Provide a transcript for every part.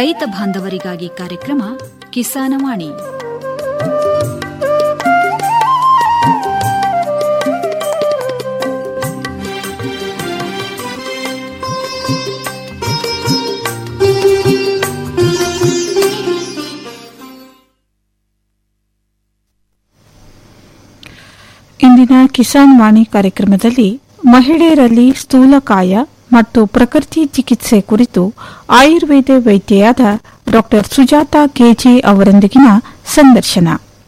ರೈತ ಬಾಂಧವರಿಗಾಗಿ ಕಾರ್ಯಕ್ರಮ ಕಿಸಾನವಾಣಿ ಇಂದಿನ ಕಿಸಾನ್ ವಾಣಿ ಕಾರ್ಯಕ್ರಮದಲ್ಲಿ ಮಹಿಳೆಯರಲ್ಲಿ ಸ್ಥೂಲಕಾಯ ಮತ್ತು ಪ್ರಕೃತಿ ಚಿಕಿತ್ಸೆ ಕುರಿತು ಆಯುರ್ವೇದ ವೈದ್ಯೆಯಾದ ಡಾ ಸುಜಾತ ಕೆಜೆ ಅವರೊಂದಿಗಿನ ಸಂದರ್ಶನ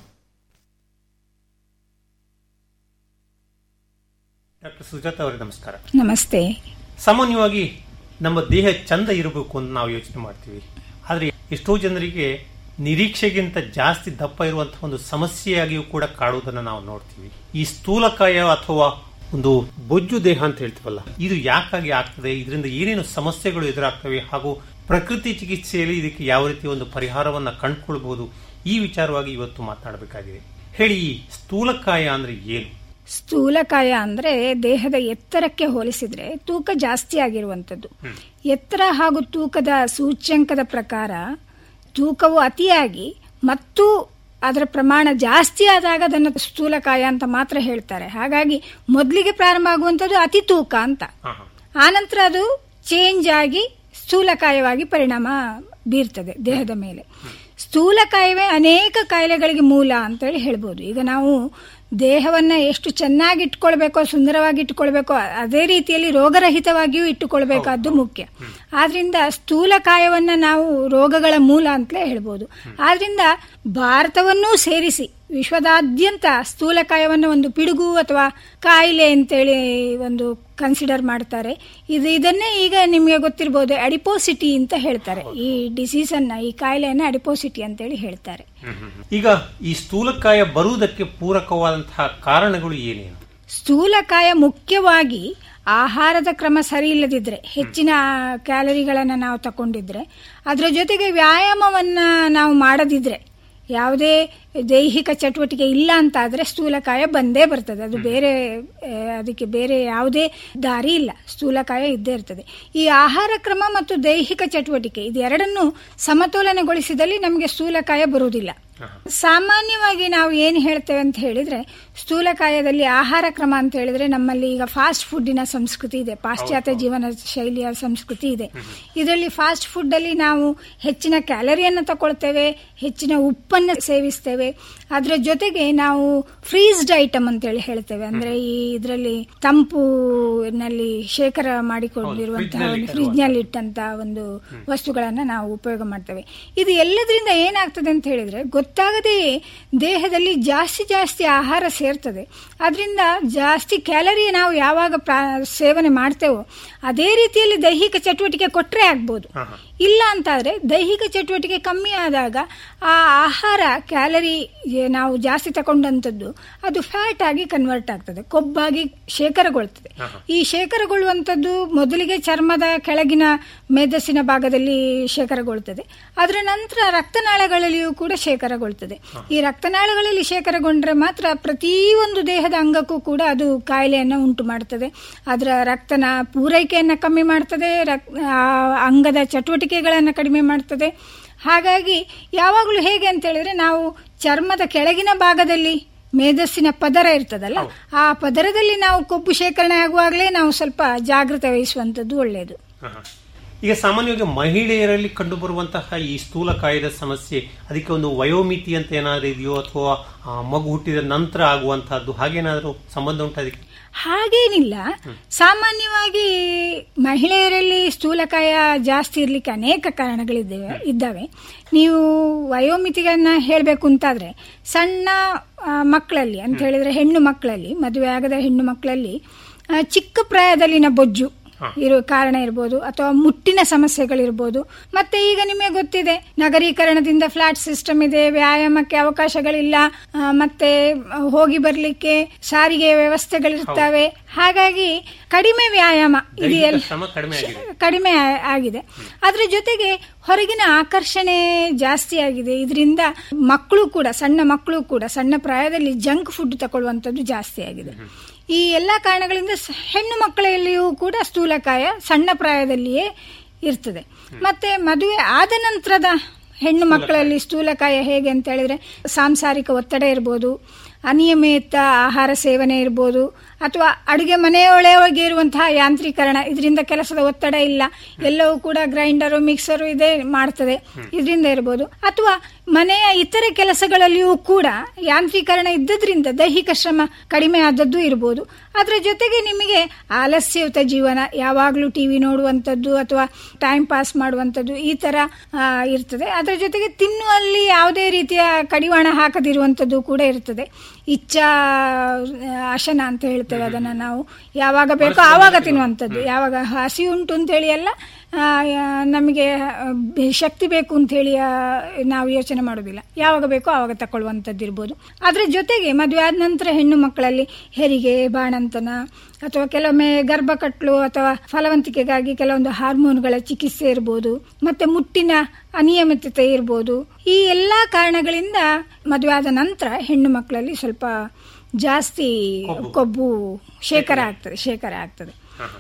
ಡಾಕ್ಟರ್ ಸುಜಾತ ಅವರೇ ನಮಸ್ಕಾರ ನಮಸ್ತೆ ಸಾಮಾನ್ಯವಾಗಿ ನಮ್ಮ ದೇಹ ಚಂದ ಇರಬೇಕು ಅಂತ ನಾವು ಯೋಚನೆ ಮಾಡ್ತೀವಿ ಆದರೆ ಎಷ್ಟೋ ಜನರಿಗೆ ನಿರೀಕ್ಷೆಗಿಂತ ಜಾಸ್ತಿ ದಪ್ಪ ಇರುವಂತಹ ಒಂದು ಸಮಸ್ಯೆಯಾಗಿಯೂ ಕೂಡ ಕಾಡುವುದನ್ನು ನಾವು ನೋಡ್ತೀವಿ ಈ ಸ್ಥೂಲಕಾಯ ಅಥವಾ ಒಂದು ಬೊಜ್ಜು ದೇಹ ಅಂತ ಹೇಳ್ತೀವಲ್ಲ ಇದು ಯಾಕಾಗಿ ಆಗ್ತದೆ ಇದರಿಂದ ಏನೇನು ಸಮಸ್ಯೆಗಳು ಎದುರಾಗ್ತವೆ ಹಾಗೂ ಪ್ರಕೃತಿ ಚಿಕಿತ್ಸೆಯಲ್ಲಿ ಇದಕ್ಕೆ ಯಾವ ರೀತಿ ಒಂದು ಪರಿಹಾರವನ್ನ ಕಂಡುಕೊಳ್ಬಹುದು ಈ ವಿಚಾರವಾಗಿ ಇವತ್ತು ಮಾತನಾಡಬೇಕಾಗಿದೆ ಹೇಳಿ ಈ ಸ್ಥೂಲಕಾಯ ಅಂದ್ರೆ ಏನು ಸ್ಥೂಲಕಾಯ ಅಂದ್ರೆ ದೇಹದ ಎತ್ತರಕ್ಕೆ ಹೋಲಿಸಿದ್ರೆ ತೂಕ ಜಾಸ್ತಿ ಆಗಿರುವಂತದ್ದು ಎತ್ತರ ಹಾಗೂ ತೂಕದ ಸೂಚ್ಯಂಕದ ಪ್ರಕಾರ ತೂಕವು ಅತಿಯಾಗಿ ಮತ್ತು ಅದರ ಪ್ರಮಾಣ ಜಾಸ್ತಿ ಆದಾಗ ಅದನ್ನು ಸ್ಥೂಲಕಾಯ ಅಂತ ಮಾತ್ರ ಹೇಳ್ತಾರೆ ಹಾಗಾಗಿ ಮೊದಲಿಗೆ ಪ್ರಾರಂಭ ಆಗುವಂಥದ್ದು ಅತಿ ತೂಕ ಅಂತ ಆನಂತರ ಅದು ಚೇಂಜ್ ಆಗಿ ಸ್ಥೂಲಕಾಯವಾಗಿ ಪರಿಣಾಮ ಬೀರ್ತದೆ ದೇಹದ ಮೇಲೆ ಸ್ಥೂಲಕಾಯವೇ ಅನೇಕ ಕಾಯಿಲೆಗಳಿಗೆ ಮೂಲ ಅಂತೇಳಿ ಹೇಳ್ಬೋದು ಈಗ ನಾವು ದೇಹವನ್ನ ಎಷ್ಟು ಚೆನ್ನಾಗಿ ಇಟ್ಕೊಳ್ಬೇಕೋ ಸುಂದರವಾಗಿ ಇಟ್ಟುಕೊಳ್ಬೇಕೋ ಅದೇ ರೀತಿಯಲ್ಲಿ ರೋಗರಹಿತವಾಗಿಯೂ ಇಟ್ಟುಕೊಳ್ಬೇಕಾದ್ದು ಮುಖ್ಯ ಆದ್ರಿಂದ ಸ್ಥೂಲಕಾಯವನ್ನ ನಾವು ರೋಗಗಳ ಮೂಲ ಅಂತಲೇ ಹೇಳ್ಬೋದು ಆದ್ರಿಂದ ಭಾರತವನ್ನೂ ಸೇರಿಸಿ ವಿಶ್ವದಾದ್ಯಂತ ಸ್ಥೂಲಕಾಯವನ್ನು ಒಂದು ಪಿಡುಗು ಅಥವಾ ಕಾಯಿಲೆ ಅಂತೇಳಿ ಒಂದು ಕನ್ಸಿಡರ್ ಮಾಡ್ತಾರೆ ಇದು ಇದನ್ನೇ ಈಗ ನಿಮಗೆ ಗೊತ್ತಿರಬಹುದು ಅಡಿಪೋಸಿಟಿ ಅಂತ ಹೇಳ್ತಾರೆ ಈ ಡಿಸೀಸ್ ಅನ್ನ ಈ ಕಾಯಿಲೆಯನ್ನ ಅಡಿಪೋಸಿಟಿ ಅಂತೇಳಿ ಹೇಳ್ತಾರೆ ಈಗ ಈ ಸ್ಥೂಲಕಾಯ ಬರುವುದಕ್ಕೆ ಪೂರಕವಾದಂತಹ ಕಾರಣಗಳು ಏನೇನು ಸ್ಥೂಲಕಾಯ ಮುಖ್ಯವಾಗಿ ಆಹಾರದ ಕ್ರಮ ಸರಿ ಇಲ್ಲದಿದ್ರೆ ಹೆಚ್ಚಿನ ಕ್ಯಾಲರಿಗಳನ್ನು ನಾವು ತಗೊಂಡಿದ್ರೆ ಅದರ ಜೊತೆಗೆ ವ್ಯಾಯಾಮವನ್ನ ನಾವು ಮಾಡದಿದ್ರೆ ಯಾವುದೇ ದೈಹಿಕ ಚಟುವಟಿಕೆ ಇಲ್ಲ ಅಂತ ಆದ್ರೆ ಸ್ಥೂಲಕಾಯ ಬಂದೇ ಬರ್ತದೆ ಅದು ಬೇರೆ ಆ, ಅದಕ್ಕೆ ಬೇರೆ ಯಾವುದೇ ದಾರಿ ಇಲ್ಲ ಸ್ಥೂಲಕಾಯ ಇದ್ದೇ ಇರ್ತದೆ ಈ ಆಹಾರ ಕ್ರಮ ಮತ್ತು ದೈಹಿಕ ಚಟುವಟಿಕೆ ಇದೆರಡನ್ನು ಸಮತೋಲನಗೊಳಿಸಿದಲ್ಲಿ ನಮಗೆ ಸ್ಥೂಲಕಾಯ ಬರುವುದಿಲ್ಲ ಸಾಮಾನ್ಯವಾಗಿ ನಾವು ಏನು ಹೇಳ್ತೇವೆ ಅಂತ ಹೇಳಿದ್ರೆ ಸ್ಥೂಲಕಾಯದಲ್ಲಿ ಆಹಾರ ಕ್ರಮ ಅಂತ ಹೇಳಿದ್ರೆ ನಮ್ಮಲ್ಲಿ ಈಗ ಫಾಸ್ಟ್ ಫುಡ್ಡಿನ ಸಂಸ್ಕೃತಿ ಇದೆ ಪಾಶ್ಚಾತ್ಯ ಜೀವನ ಶೈಲಿಯ ಸಂಸ್ಕೃತಿ ಇದೆ ಇದರಲ್ಲಿ ಫಾಸ್ಟ್ ಫುಡ್ ಅಲ್ಲಿ ನಾವು ಹೆಚ್ಚಿನ ಕ್ಯಾಲರಿಯನ್ನು ತಗೊಳ್ತೇವೆ ಹೆಚ್ಚಿನ ಉಪ್ಪನ್ನು ಸೇವಿಸ್ತೇವೆ ಅದರ ಜೊತೆಗೆ ನಾವು ಫ್ರೀಸ್ಡ್ ಐಟಮ್ ಅಂತೇಳಿ ಹೇಳ್ತೇವೆ ಅಂದ್ರೆ ಈ ಇದರಲ್ಲಿ ತಂಪುನಲ್ಲಿ ಶೇಖರ ಮಾಡಿಕೊಂಡಿರುವಂತಹ ಒಂದು ಫ್ರಿಜ್ ನಲ್ಲಿ ಇಟ್ಟಂತ ಒಂದು ವಸ್ತುಗಳನ್ನ ನಾವು ಉಪಯೋಗ ಮಾಡ್ತೇವೆ ಇದು ಎಲ್ಲದರಿಂದ ಏನಾಗ್ತದೆ ಅಂತ ಹೇಳಿದ್ರೆ ಗೊತ್ತಾಗದೆಯೇ ದೇಹದಲ್ಲಿ ಜಾಸ್ತಿ ಜಾಸ್ತಿ ಆಹಾರ ಸೇರ್ತದೆ ಅದರಿಂದ ಜಾಸ್ತಿ ಕ್ಯಾಲರಿ ನಾವು ಯಾವಾಗ ಪ್ರಾ- ಸೇವನೆ ಮಾಡ್ತೇವೋ ಅದೇ ರೀತಿಯಲ್ಲಿ ದೈಹಿಕ ಚಟುವಟಿಕೆ ಕೊಟ್ಟರೆ ಆಗ್ಬೋದು ಇಲ್ಲ ಅಂತಾದ್ರೆ ದೈಹಿಕ ಚಟುವಟಿಕೆ ಕಮ್ಮಿ ಆದಾಗ ಆ ಆಹಾರ ಕ್ಯಾಲರಿ ನಾವು ಜಾಸ್ತಿ ತಗೊಂಡಂಥದ್ದು ಅದು ಫ್ಯಾಟ್ ಆಗಿ ಕನ್ವರ್ಟ್ ಆಗ್ತದೆ ಕೊಬ್ಬಾಗಿ ಶೇಖರಗೊಳ್ತದೆ ಈ ಶೇಖರಗೊಳ್ಳುವಂಥದ್ದು ಮೊದಲಿಗೆ ಚರ್ಮದ ಕೆಳಗಿನ ಮೇಧಸ್ಸಿನ ಭಾಗದಲ್ಲಿ ಶೇಖರಗೊಳ್ತದೆ ಅದರ ನಂತರ ರಕ್ತನಾಳಗಳಲ್ಲಿಯೂ ಕೂಡ ಶೇಖರಗೊಳ್ತದೆ ಈ ರಕ್ತನಾಳಗಳಲ್ಲಿ ಶೇಖರಗೊಂಡ್ರೆ ಮಾತ್ರ ಪ್ರತಿಯೊಂದು ದೇಹದ ಅಂಗಕ್ಕೂ ಕೂಡ ಅದು ಕಾಯಿಲೆಯನ್ನು ಉಂಟು ಮಾಡ್ತದೆ ಅದರ ರಕ್ತನ ಪೂರೈಕೆಯನ್ನು ಕಮ್ಮಿ ಮಾಡ್ತದೆ ರಕ್- ಆ ಅಂಗದ ಚಟುವಟಿಕೆಗಳನ್ನು ಕಡಿಮೆ ಮಾಡ್ತದೆ ಹಾಗಾಗಿ ಯಾವಾಗಲೂ ಹೇಗೆ ಅಂತ ಹೇಳಿದ್ರೆ ನಾವು ಚರ್ಮದ ಕೆಳಗಿನ ಭಾಗದಲ್ಲಿ ಮೇಧಸ್ಸಿನ ಪದರ ಇರ್ತದಲ್ಲ ಆ ಪದರದಲ್ಲಿ ನಾವು ಕೊಬ್ಬು ಶೇಖರಣೆ ಆಗುವಾಗಲೇ ನಾವು ಸ್ವಲ್ಪ ಜಾಗೃತೆ ವಹಿಸುವಂಥದ್ದು ಒಳ್ಳೆಯದು ಈಗ ಸಾಮಾನ್ಯವಾಗಿ ಮಹಿಳೆಯರಲ್ಲಿ ಕಂಡುಬರುವಂತಹ ಈ ಸ್ಥೂಲಕಾಯದ ಸಮಸ್ಯೆ ಅದಕ್ಕೆ ಒಂದು ವಯೋಮಿತಿ ಅಂತ ಏನಾದರೂ ಇದೆಯೋ ಅಥವಾ ಆ, ಮಗು ಹುಟ್ಟಿದ ನಂತರ ಆಗುವಂತಹದ್ದು ಹಾಗೇನಾದರೂ ಸಂಬಂಧ ಉಂಟು ಅದಕ್ಕೆ ಹಾಗೇನಿಲ್ಲ ಸಾಮಾನ್ಯವಾಗಿ ಮಹಿಳೆಯರಲ್ಲಿ ಸ್ಥೂಲಕಾಯ ಜಾಸ್ತಿ ಇರ್ಲಿಕ್ಕೆ ಅನೇಕ ಕಾರಣಗಳಿದ್ದೇವೆ ಇದ್ದಾವೆ ನೀವು ವಯೋಮಿತಿಗಳನ್ನ ಹೇಳಬೇಕು ಅಂತಾದ್ರೆ ಸಣ್ಣ ಆ, ಮಕ್ಕಳಲ್ಲಿ ಅಂತ ಹೇಳಿದ್ರೆ ಹೆಣ್ಣು ಮಕ್ಕಳಲ್ಲಿ ಮದುವೆ ಆಗದ ಹೆಣ್ಣು ಮಕ್ಕಳಲ್ಲಿ ಆ, ಚಿಕ್ಕ ಪ್ರಾಯದಲ್ಲಿನ ಬೊಜ್ಜು ಇರೋ ಕಾರಣ ಇರ್ಬೋದು ಅಥವಾ ಮುಟ್ಟಿನ ಸಮಸ್ಯೆಗಳಿರ್ಬೋದು ಮತ್ತೆ ಈಗ ನಿಮಗೆ ಗೊತ್ತಿದೆ ನಗರೀಕರಣದಿಂದ ಫ್ಲಾಟ್ ಸಿಸ್ಟಮ್ ಇದೆ ವ್ಯಾಯಾಮಕ್ಕೆ ಅವಕಾಶಗಳಿಲ್ಲ ಆ, ಮತ್ತೆ ಹೋಗಿ ಬರ್ಲಿಕ್ಕೆ ಸಾರಿಗೆ ವ್ಯವಸ್ಥೆಗಳಿರ್ತವೆ ಹಾಗಾಗಿ ಕಡಿಮೆ ವ್ಯಾಯಾಮ ಇದು ದೈಹಿಕ ಎಲ್ಲ ಶ್ರಮ ಕಡಿಮೆ ಆಗಿದೆ ಕಡಿಮೆ ಆ- ಆಗಿದೆ ಅದ್ರ ಜೊತೆಗೆ ಹೊರಗಿನ ಆಕರ್ಷಣೆ ಜಾಸ್ತಿ ಆಗಿದೆ ಇದರಿಂದ ಮಕ್ಕಳು ಕೂಡ ಸಣ್ಣ ಮಕ್ಕಳು ಕೂಡ ಸಣ್ಣ ಪ್ರಾಯದಲ್ಲಿ ಜಂಕ್ ಫುಡ್ ತಗೊಳ್ಳುವಂಥದ್ದು ಜಾಸ್ತಿ ಆಗಿದೆ ಈ ಎಲ್ಲ ಕಾರಣಗಳಿಂದ ಸ- ಹೆಣ್ಣು ಮಕ್ಕಳಲ್ಲಿಯೂ ಕೂಡ ಸ್ಥೂಲಕಾಯ ಸಣ್ಣ ಪ್ರಾಯದಲ್ಲಿಯೇ ಇರ್ತದೆ ಮತ್ತೆ ಮದುವೆ ಆದ ನಂತರದ ಹೆಣ್ಣು ಮಕ್ಕಳಲ್ಲಿ ಸ್ಥೂಲಕಾಯ ಹೇಗೆ ಅಂತ ಹೇಳಿದ್ರೆ ಸಾಂಸಾರಿಕ ಒತ್ತಡ ಇರ್ಬೋದು ಅನಿಯಮಿತ ಆಹಾರ ಸೇವನೆ ಇರ್ಬೋದು ಅಥವಾ ಅಡುಗೆ ಮನೆಯೊಳಗೆ ಇರುವಂತಹ ಯಾಂತ್ರೀಕರಣ ಇದರಿಂದ ಕೆಲಸದ ಒತ್ತಡ ಇಲ್ಲ ಎಲ್ಲವೂ ಕೂಡ ಗ್ರೈಂಡರು ಮಿಕ್ಸರು ಇದೇ ಮಾಡ್ತದೆ ಇದರಿಂದ ಇರ್ಬೋದು ಅಥವಾ ಮನೆಯ ಇತರೆ ಕೆಲಸಗಳಲ್ಲಿಯೂ ಕೂಡ ಯಾಂತ್ರೀಕರಣ ಇದ್ದದ್ರಿಂದ ದೈಹಿಕ ಶ್ರಮ ಕಡಿಮೆ ಆದದ್ದು ಇರ್ಬೋದು ಅದರ ಜೊತೆಗೆ ನಿಮಗೆ ಆಲಸ್ಯಯುತ ಜೀವನ ಯಾವಾಗಲೂ ಟಿವಿ ನೋಡುವಂಥದ್ದು ಅಥವಾ ಟೈಮ್ ಪಾಸ್ ಮಾಡುವಂಥದ್ದು ಈ ತರ ಆ, ಇರ್ತದೆ ಅದರ ಜೊತೆಗೆ ತಿನ್ನುವಲ್ಲಿ ಯಾವುದೇ ರೀತಿಯ ಕಡಿವಾಣ ಹಾಕದಿರುವಂಥದ್ದು ಕೂಡ ಇರ್ತದೆ ಇಚ್ಛಾ ಆಶನ ಅಂತ ಹೇಳ್ತೇವೆ ಅದನ್ನ ನಾವು ಯಾವಾಗ ಬೇಕೋ ಆವಾಗ ತಿನ್ನುವಂಥದ್ದು ಯಾವಾಗ ಹಸಿ ಉಂಟು ಅಂತೇಳಿ ಎಲ್ಲ ಆ, ಯಾ- ನಮಗೆ ಆ, ಬೆ- ಶಕ್ತಿ ಬೇಕು ಅಂತ ಹೇಳಿ ಆ, ನಾವು ಯೋಚನೆ ಮಾಡೋದಿಲ್ಲ ಯಾವಾಗ ಬೇಕೋ ಆವಾಗ ತಗೊಳ್ಳುವಂಥದ್ದು ಇರ್ಬೋದು ಅದರ ಜೊತೆಗೆ ಮದುವೆ ಆದ ನಂತರ ಹೆಣ್ಣು ಮಕ್ಕಳಲ್ಲಿ ಹೆರಿಗೆ ಬಾಣಂತನ ಅಥವಾ ಕೆಲವೊಮ್ಮೆ ಗರ್ಭ ಕಟ್ಟಲು ಅಥವಾ ಫಲವಂತಿಕೆಗಾಗಿ ಕೆಲವೊಂದು ಹಾರ್ಮೋನ್ಗಳ ಚಿಕಿತ್ಸೆ ಇರ್ಬೋದು ಮತ್ತೆ ಮುಟ್ಟಿನ ಅನಿಯಮಿತತೆ ಇರ್ಬೋದು ಈ ಎಲ್ಲಾ ಕಾರಣಗಳಿಂದ ಮದುವೆ ಆದ ನಂತರ ಹೆಣ್ಣು ಮಕ್ಕಳಲ್ಲಿ ಸ್ವಲ್ಪ ಜಾಸ್ತಿ ಕೊಬ್ಬು ಶೇಖರ ಆಗ್ತದೆ ಶೇಖರ ಆಗ್ತದೆ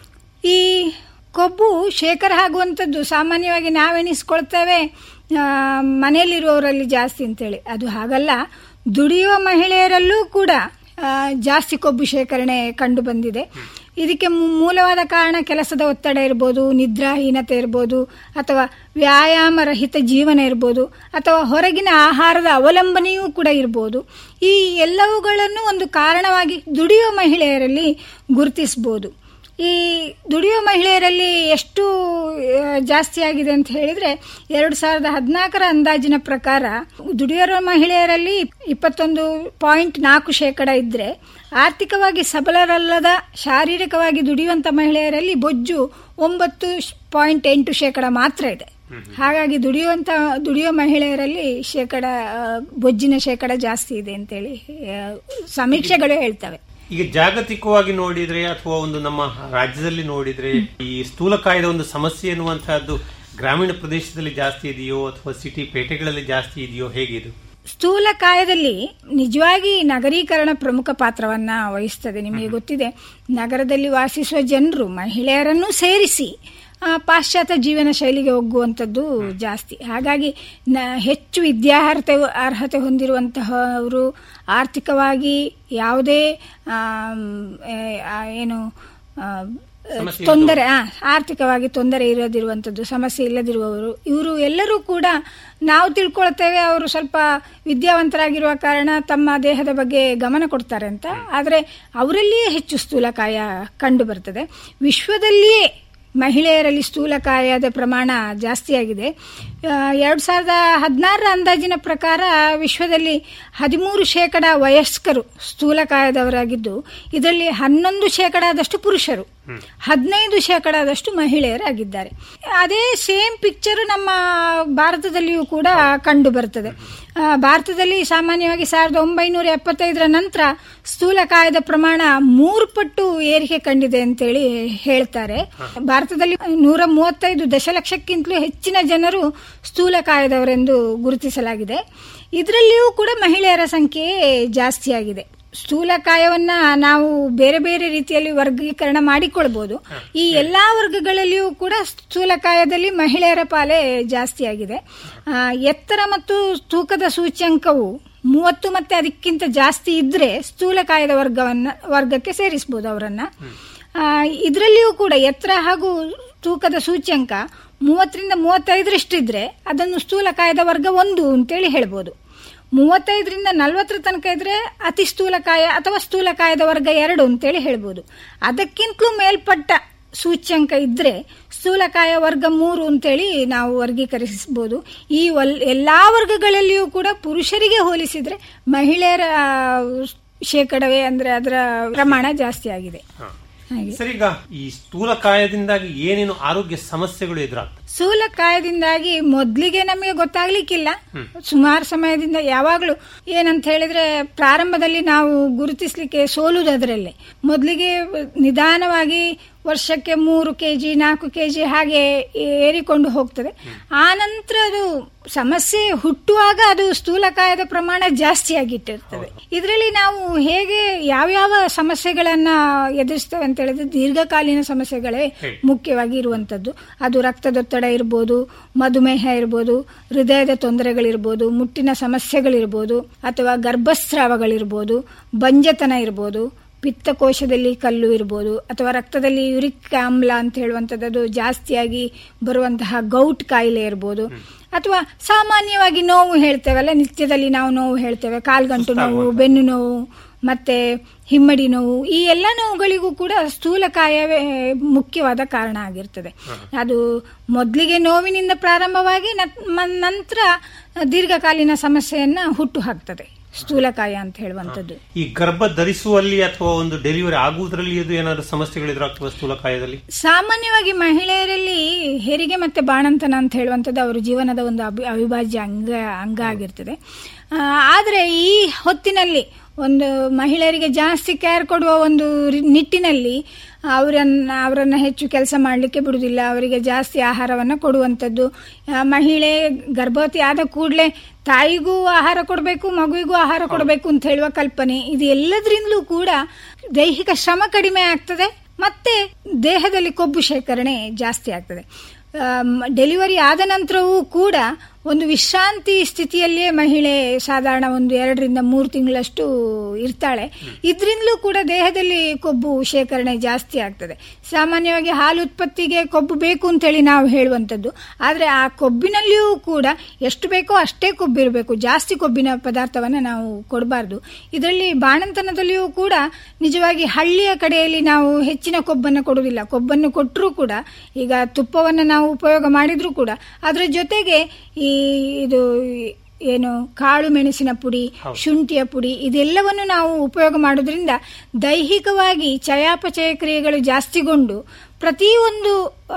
ಈ ಕೊಬ್ಬು ಶೇಖರ ಆಗುವಂಥದ್ದು ಸಾಮಾನ್ಯವಾಗಿ ನಾವೆನಿಸ್ಕೊಳ್ತೇವೆ ಆ, ಮನೆಯಲ್ಲಿರುವವರಲ್ಲಿ ಜಾಸ್ತಿ ಅಂತೇಳಿ ಅದು ಹಾಗಲ್ಲ ದುಡಿಯುವ ಮಹಿಳೆಯರಲ್ಲೂ ಕೂಡ ಆ, ಜಾಸ್ತಿ ಕೊಬ್ಬು ಶೇಖರಣೆ ಕಂಡು ಬಂದಿದೆ ಇದಕ್ಕೆ ಮೂ- ಮೂಲವಾದ ಕಾರಣ ಕೆಲಸದ ಒತ್ತಡ ಇರ್ಬೋದು ನಿದ್ರಾಹೀನತೆ ಇರ್ಬೋದು ಅಥವಾ ವ್ಯಾಯಾಮ ರಹಿತ ಜೀವನ ಇರ್ಬೋದು ಅಥವಾ ಹೊರಗಿನ ಆಹಾರದ ಅವಲಂಬನೆಯೂ ಕೂಡ ಇರ್ಬೋದು ಈ ಎಲ್ಲವುಗಳನ್ನು ಒಂದು ಕಾರಣವಾಗಿ ದುಡಿಯುವ ಮಹಿಳೆಯರಲ್ಲಿ ಗುರುತಿಸಬಹುದು ಈ ದುಡಿಯುವ ಮಹಿಳೆಯರಲ್ಲಿ ಎಷ್ಟು ಆ, ಜಾಸ್ತಿ ಆಗಿದೆ ಅಂತ ಹೇಳಿದ್ರೆ ಎರಡು ಸಾವಿರದ ಹದಿನಾಲ್ಕರ ಅಂದಾಜಿನ ಪ್ರಕಾರ ದುಡಿಯುವ ಮಹಿಳೆಯರಲ್ಲಿ ಇಪ್ಪತ್ತೊಂದು ಪಾಯಿಂಟ್ ನಾಲ್ಕು ಶೇಕಡ ಇದ್ರೆ ಆರ್ಥಿಕವಾಗಿ ಸಬಲರಲ್ಲದ ಶಾರೀರಿಕವಾಗಿ ದುಡಿಯುವಂತ ಮಹಿಳೆಯರಲ್ಲಿ ಬೊಜ್ಜು ಒಂಬತ್ತು ಪಾಯಿಂಟ್ ಎಂಟು ಶೇಕಡ ಮಾತ್ರ ಇದೆ ಹಾಗಾಗಿ ದುಡಿಯುವಂತ ದುಡಿಯುವ ಮಹಿಳೆಯರಲ್ಲಿ ಶೇಕಡ ಆ, ಬೊಜ್ಜಿನ ಶೇಕಡ ಜಾಸ್ತಿ ಇದೆ ಅಂತೇಳಿ ಆ, ಸಮೀಕ್ಷೆಗಳು ಹೇಳ್ತವೆ ಈಗ ಜಾಗತಿಕವಾಗಿ ನೋಡಿದ್ರೆ ಅಥವಾ ಒಂದು ನಮ್ಮ ರಾಜ್ಯದಲ್ಲಿ ನೋಡಿದ್ರೆ ಈ ಸ್ಥೂಲಕಾಯದ ಒಂದು ಸಮಸ್ಯೆ ಎನ್ನುವಂತಹದ್ದು ಗ್ರಾಮೀಣ ಪ್ರದೇಶದಲ್ಲಿ ಜಾಸ್ತಿ ಇದೆಯೋ ಅಥವಾ ಸಿಟಿ ಪೇಟೆಗಳಲ್ಲಿ ಜಾಸ್ತಿ ಇದೆಯೋ ಹೇಗಿದು ಸ್ಥೂಲಕಾಯದಲ್ಲಿ ನಿಜವಾಗಿ ನಗರೀಕರಣ ಪ್ರಮುಖ ಪಾತ್ರವನ್ನ ವಹಿಸ್ತದೆ ನಿಮಗೆ ಗೊತ್ತಿದೆ ನಗರದಲ್ಲಿ ವಾಸಿಸುವ ಜನರು ಮಹಿಳೆಯರನ್ನು ಸೇರಿಸಿ ಆ, ಪಾಶ್ಚಾತ್ಯ ಜೀವನ ಶೈಲಿಗೆ ಹೋಗುವಂಥದ್ದು ಜಾಸ್ತಿ ಹಾಗಾಗಿ ನ- ಹೆಚ್ಚು ವಿದ್ಯಾರ್ಹತೆ ಅರ್ಹತೆ ಹೊಂದಿರುವಂತಹವರು ಆರ್ಥಿಕವಾಗಿ ಯಾವುದೇ ಆಮ್, ಏ, ಆ, ಏನು ಆ, ಸಮಸ್ಯೆ ತೊಂದರೆ ಆ, ಆರ್ಥಿಕವಾಗಿ ತೊಂದರೆ ಇರದಿರುವಂಥದ್ದು ಸಮಸ್ಯೆ ಇಲ್ಲದಿರುವವರು ಇವರು ಎಲ್ಲರೂ ಕೂಡ ನಾವು ತಿಳ್ಕೊಳ್ತೇವೆ ಅವರು ಸ್ವಲ್ಪ ವಿದ್ಯಾವಂತರಾಗಿರುವ ಕಾರಣ ತಮ್ಮ ದೇಹದ ಬಗ್ಗೆ ಗಮನ ಕೊಡ್ತಾರೆ ಅಂತ ಆದರೆ ಅವರಲ್ಲಿಯೇ ಹೆಚ್ಚು ಸ್ಥೂಲಕಾಯ ಕಂಡು ಬರ್ತದೆ ವಿಶ್ವದಲ್ಲಿಯೇ ಮಹಿಳೆಯರಲ್ಲಿ ಸ್ಥೂಲಕಾಯದ ಪ್ರಮಾಣ ಜಾಸ್ತಿಯಾಗಿದೆ ಆ, ಎರಡ್ ಸಾವಿರದ ಹದಿನಾರರ ಅಂದಾಜಿನ ಪ್ರಕಾರ ವಿಶ್ವದಲ್ಲಿ ಹದಿಮೂರು ಶೇಕಡ ವಯಸ್ಕರು ಸ್ಥೂಲಕಾಯದವರಾಗಿದ್ದು ಇದರಲ್ಲಿ ಹನ್ನೊಂದು ಶೇಕಡಾದಷ್ಟು ಪುರುಷರು ಹದಿನೈದು ಶೇಕಡಾದಷ್ಟು ಮಹಿಳೆಯರಾಗಿದ್ದಾರೆ ಅದೇ ಸೇಮ್ ಪಿಕ್ಚರ್ ನಮ್ಮ ಭಾರತದಲ್ಲಿಯೂ ಕೂಡ ಕಂಡು ಬರ್ತದೆ ಆ, ಭಾರತದಲ್ಲಿ ಸಾಮಾನ್ಯವಾಗಿ ಸಾವಿರದ ಒಂಬೈನೂರ ಎಪ್ಪತ್ತೈದರ ನಂತರ ಸ್ಥೂಲಕಾಯದ ಪ್ರಮಾಣ ಮೂರು ಪಟ್ಟು ಏರಿಕೆ ಕಂಡಿದೆ ಅಂತೇಳಿ ಹೇಳ್ತಾರೆ ಭಾರತದಲ್ಲಿ ನೂರ ಮೂವತ್ತೈದು ದಶಲಕ್ಷಕ್ಕಿಂತಲೂ ಹೆಚ್ಚಿನ ಜನರು ಸ್ಥೂಲಕಾಯದವರೆಂದು ಗುರುತಿಸಲಾಗಿದೆ ಇದರಲ್ಲಿಯೂ ಕೂಡ ಮಹಿಳೆಯರ ಸಂಖ್ಯೆ ಜಾಸ್ತಿಯಾಗಿದೆ ಸ್ಥೂಲಕಾಯವನ್ನ ನಾವು ಬೇರೆ ಬೇರೆ ರೀತಿಯಲ್ಲಿ ವರ್ಗೀಕರಣ ಮಾಡಿಕೊಳ್ಬಹುದು ಈ ಎಲ್ಲಾ ವರ್ಗಗಳಲ್ಲಿಯೂ ಕೂಡ ಸ್ಥೂಲಕಾಯದಲ್ಲಿ ಮಹಿಳೆಯರ ಪಾಲೆ ಜಾಸ್ತಿಯಾಗಿದೆ ಆ, ಎತ್ತರ ಮತ್ತು ತೂಕದ ಸೂಚ್ಯಂಕವು ಮೂವತ್ತು ಮತ್ತೆ ಅದಕ್ಕಿಂತ ಜಾಸ್ತಿ ಇದ್ರೆ ಸ್ಥೂಲಕಾಯದ ವರ್ಗವನ್ನ ವರ್ಗಕ್ಕೆ ಸೇರಿಸಬಹುದು ಅವರನ್ನ ಆ, ಇದರಲ್ಲಿಯೂ ಕೂಡ ಎತ್ತರ ಹಾಗೂ ತೂಕದ ಸೂಚ್ಯಂಕ ಮೂವತ್ತರಿಂದ ಮೂವತ್ತೈದರಷ್ಟಿದ್ರೆ ಅದನ್ನು ಸ್ಥೂಲಕಾಯದ ವರ್ಗ ಒಂದು ಅಂತೇಳಿ ಹೇಳ್ಬೋದು ಮೂವತ್ತೈದರಿಂದ ನಲವತ್ತರ ತನಕ ಇದ್ರೆ ಅತಿ ಸ್ಥೂಲಕಾಯ ಅಥವಾ ಸ್ಥೂಲಕಾಯದ ವರ್ಗ ಎರಡು ಅಂತೇಳಿ ಹೇಳ್ಬೋದು ಅದಕ್ಕಿಂತಲೂ ಮೇಲ್ಪಟ್ಟ ಸೂಚ್ಯಂಕ ಇದ್ರೆ ಸ್ಥೂಲಕಾಯ ವರ್ಗ ಮೂರು ಅಂತೇಳಿ ನಾವು ವರ್ಗೀಕರಿಸಬಹುದು ಈ ಒಲ್ ಎಲ್ಲಾ ವರ್ಗಗಳಲ್ಲಿಯೂ ಕೂಡ ಪುರುಷರಿಗೆ ಹೋಲಿಸಿದ್ರೆ ಮಹಿಳೆಯರ ಆ, ಶೇಕಡವೇ ಅಂದ್ರೆ ಅದರ ಪ್ರಮಾಣ ಜಾಸ್ತಿ ಆಗಿದೆ ಹಾಗೆ ಸರಿ ಈಗ ಈ ಸ್ಥೂಲಕಾಯದಿಂದಾಗಿ ಏನೇನು ಆರೋಗ್ಯ ಸಮಸ್ಯೆಗಳು ಎದುರಾಗ್ತವೆ ಸ್ಥೂಲಕಾಯದಿಂದಾಗಿ ಮೊದ್ಲಿಗೆ ನಮಗೆ ಗೊತ್ತಾಗ್ಲಿಕ್ಕಿಲ್ಲ ಸುಮಾರು ಸಮಯದಿಂದ ಯಾವಾಗಲೂ ಏನಂತ ಹೇಳಿದ್ರೆ ಪ್ರಾರಂಭದಲ್ಲಿ ನಾವು ಗುರುತಿಸ್ಲಿಕ್ಕೆ ಸೋಲುದು ಅದರಲ್ಲೇ ಮೊದಲಿಗೆ ನಿಧಾನವಾಗಿ ವರ್ಷಕ್ಕೆ ಮೂರು ಕೆ ಜಿ ನಾಲ್ಕು ಕೆ ಜಿ ಹಾಗೆ ಏರಿಕೊಂಡು ಹೋಗ್ತದೆ ಆ ನಂತರ ಅದು ಸಮಸ್ಯೆ ಹುಟ್ಟುವಾಗ ಅದು ಸ್ಥೂಲಕಾಯದ ಪ್ರಮಾಣ ಜಾಸ್ತಿ ಆಗಿಟ್ಟಿರ್ತದೆ ಇದರಲ್ಲಿ ನಾವು ಹೇಗೆ ಯಾವ್ಯಾವ ಸಮಸ್ಯೆಗಳನ್ನ ಎದುರಿಸ್ತೇವೆ ಅಂತ ಹೇಳಿದ್ರೆ ದೀರ್ಘಕಾಲೀನ ಸಮಸ್ಯೆಗಳೇ ಮುಖ್ಯವಾಗಿ ಇರುವಂತದ್ದು ಅದು ರಕ್ತದೊತ್ತಡ ಇರ್ಬೋದು ಮಧುಮೇಹ ಇರ್ಬೋದು ಹೃದಯದ ತೊಂದರೆಗಳಿರ್ಬೋದು ಮುಟ್ಟಿನ ಸಮಸ್ಯೆಗಳಿರ್ಬೋದು ಅಥವಾ ಗರ್ಭಸ್ರಾವಗಳಿರ್ಬೋದು ಬಂಜತನ ಇರ್ಬೋದು ಪಿತ್ತಕೋಶದಲ್ಲಿ ಕಲ್ಲು ಇರ್ಬೋದು ಅಥವಾ ರಕ್ತದಲ್ಲಿ ಯುರಿಕ್ ಆಮ್ಲ ಅಂತ ಹೇಳುವಂಥದ್ದು ಜಾಸ್ತಿಯಾಗಿ ಬರುವಂತಹ ಗೌಟ್ ಕಾಯಿಲೆ ಇರ್ಬೋದು ಅಥವಾ ಸಾಮಾನ್ಯವಾಗಿ ನೋವು ಹೇಳ್ತೇವಲ್ಲ ನಿತ್ಯದಲ್ಲಿ ನಾವು ನೋವು ಹೇಳ್ತೇವೆ ಕಾಲ್ಗಂಟು ನೋವು ಬೆನ್ನು ನೋವು ಮತ್ತೆ ಹಿಮ್ಮಡಿ ನೋವು ಈ ಎಲ್ಲ ನೋವುಗಳಿಗೂ ಕೂಡ ಸ್ಥೂಲಕಾಯವೇ ಮುಖ್ಯವಾದ ಕಾರಣ ಆಗಿರ್ತದೆ ಅದು ಮೊದಲಿಗೆ ನೋವಿನಿಂದ ಪ್ರಾರಂಭವಾಗಿ ನಂತರ ದೀರ್ಘಕಾಲೀನ ಸಮಸ್ಯೆಯನ್ನ ಹುಟ್ಟು ಹಾಕ್ತದೆ ಸ್ಥೂಲಕಾಯ ಅಂತ ಹೇಳುವಂಥದ್ದು ಈ ಗರ್ಭ ಧರಿಸುವಲ್ಲಿ ಅಥವಾ ಒಂದು ಡೆಲಿವರಿ ಆಗುವುದರಲ್ಲಿ ಇದು ಏನಾದ್ರು ಸಮಸ್ಯೆಗಳಿದ್ರಾಗ್ತವೆ ಸ್ಥೂಲಕಾಯದಲ್ಲಿ ಸಾಮಾನ್ಯವಾಗಿ ಮಹಿಳೆಯರಲ್ಲಿ ಹೆರಿಗೆ ಮತ್ತೆ ಬಾಣಂತನ ಅಂತ ಹೇಳುವಂಥದ್ದು ಅವರ ಜೀವನದ ಒಂದು ಅಭಿ ಅವಿಭಾಜ್ಯ ಅಂಗ ಅಂಗ ಆಗಿರ್ತದೆ ಆದರೆ ಈ ಹೊತ್ತಿನಲ್ಲಿ ಒಂದು ಮಹಿಳೆಯರಿಗೆ ಜಾಸ್ತಿ ಕೇರ್ ಕೊಡುವ ಒಂದು ನಿಟ್ಟಿನಲ್ಲಿ ಅವರನ್ನ ಅವರನ್ನ ಹೆಚ್ಚು ಕೆಲಸ ಮಾಡಲಿಕ್ಕೆ ಬಿಡುವುದಿಲ್ಲ ಅವರಿಗೆ ಜಾಸ್ತಿ ಆಹಾರವನ್ನು ಕೊಡುವಂಥದ್ದು ಮಹಿಳೆ ಗರ್ಭವತಿ ಆದ ಕೂಡಲೇ ತಾಯಿಗೂ ಆಹಾರ ಕೊಡಬೇಕು ಮಗುವಿಗೂ ಆಹಾರ ಕೊಡಬೇಕು ಅಂತ ಹೇಳುವ ಕಲ್ಪನೆ ಇದು ಎಲ್ಲದರಿಂದಲೂ ಕೂಡ ದೈಹಿಕ ಶ್ರಮ ಕಡಿಮೆ ಆಗ್ತದೆ ಮತ್ತೆ ದೇಹದಲ್ಲಿ ಕೊಬ್ಬು ಶೇಖರಣೆ ಜಾಸ್ತಿ ಆಗ್ತದೆ ಡೆಲಿವರಿ ಆದ ನಂತರವೂ ಕೂಡ ಒಂದು ವಿಶ್ರಾಂತಿ ಸ್ಥಿತಿಯಲ್ಲಿಯೇ ಮಹಿಳೆ ಸಾಧಾರಣ ಒಂದು ಎರಡರಿಂದ ಮೂರು ತಿಂಗಳಷ್ಟು ಇರ್ತಾಳೆ ಇದರಿಂದಲೂ ಕೂಡ ದೇಹದಲ್ಲಿ ಕೊಬ್ಬು ಶೇಖರಣೆ ಜಾಸ್ತಿ ಆಗ್ತದೆ ಸಾಮಾನ್ಯವಾಗಿ ಹಾಲು ಉತ್ಪತ್ತಿಗೆ ಕೊಬ್ಬು ಬೇಕು ಅಂತೇಳಿ ನಾವು ಹೇಳುವಂಥದ್ದು ಆದರೆ ಆ ಕೊಬ್ಬಿನಲ್ಲಿಯೂ ಕೂಡ ಎಷ್ಟು ಬೇಕೋ ಅಷ್ಟೇ ಕೊಬ್ಬಿರಬೇಕು ಜಾಸ್ತಿ ಕೊಬ್ಬಿನ ಪದಾರ್ಥವನ್ನು ನಾವು ಕೊಡಬಾರ್ದು ಇದರಲ್ಲಿ ಬಾಣಂತನದಲ್ಲಿಯೂ ಕೂಡ ನಿಜವಾಗಿ ಹಳ್ಳಿಯ ಕಡೆಯಲ್ಲಿ ನಾವು ಹೆಚ್ಚಿನ ಕೊಬ್ಬನ್ನು ಕೊಡುವುದಿಲ್ಲ ಕೊಬ್ಬನ್ನು ಕೊಟ್ಟರೂ ಕೂಡ ಈಗ ತುಪ್ಪವನ್ನು ನಾವು ಉಪಯೋಗ ಮಾಡಿದ್ರೂ ಕೂಡ ಅದರ ಜೊತೆಗೆ ಈ ಇದು ಏನು ಕಾಳು ಮೆಣಸಿನ ಪುಡಿ ಶುಂಠಿಯ ಪುಡಿ ಇದೆಲ್ಲವನ್ನು ನಾವು ಉಪಯೋಗ ಮಾಡೋದ್ರಿಂದ ದೈಹಿಕವಾಗಿ ಚಯಾಪಚಯ ಕ್ರಿಯೆಗಳು ಜಾಸ್ತಿಗೊಂಡು ಪ್ರತಿಯೊಂದು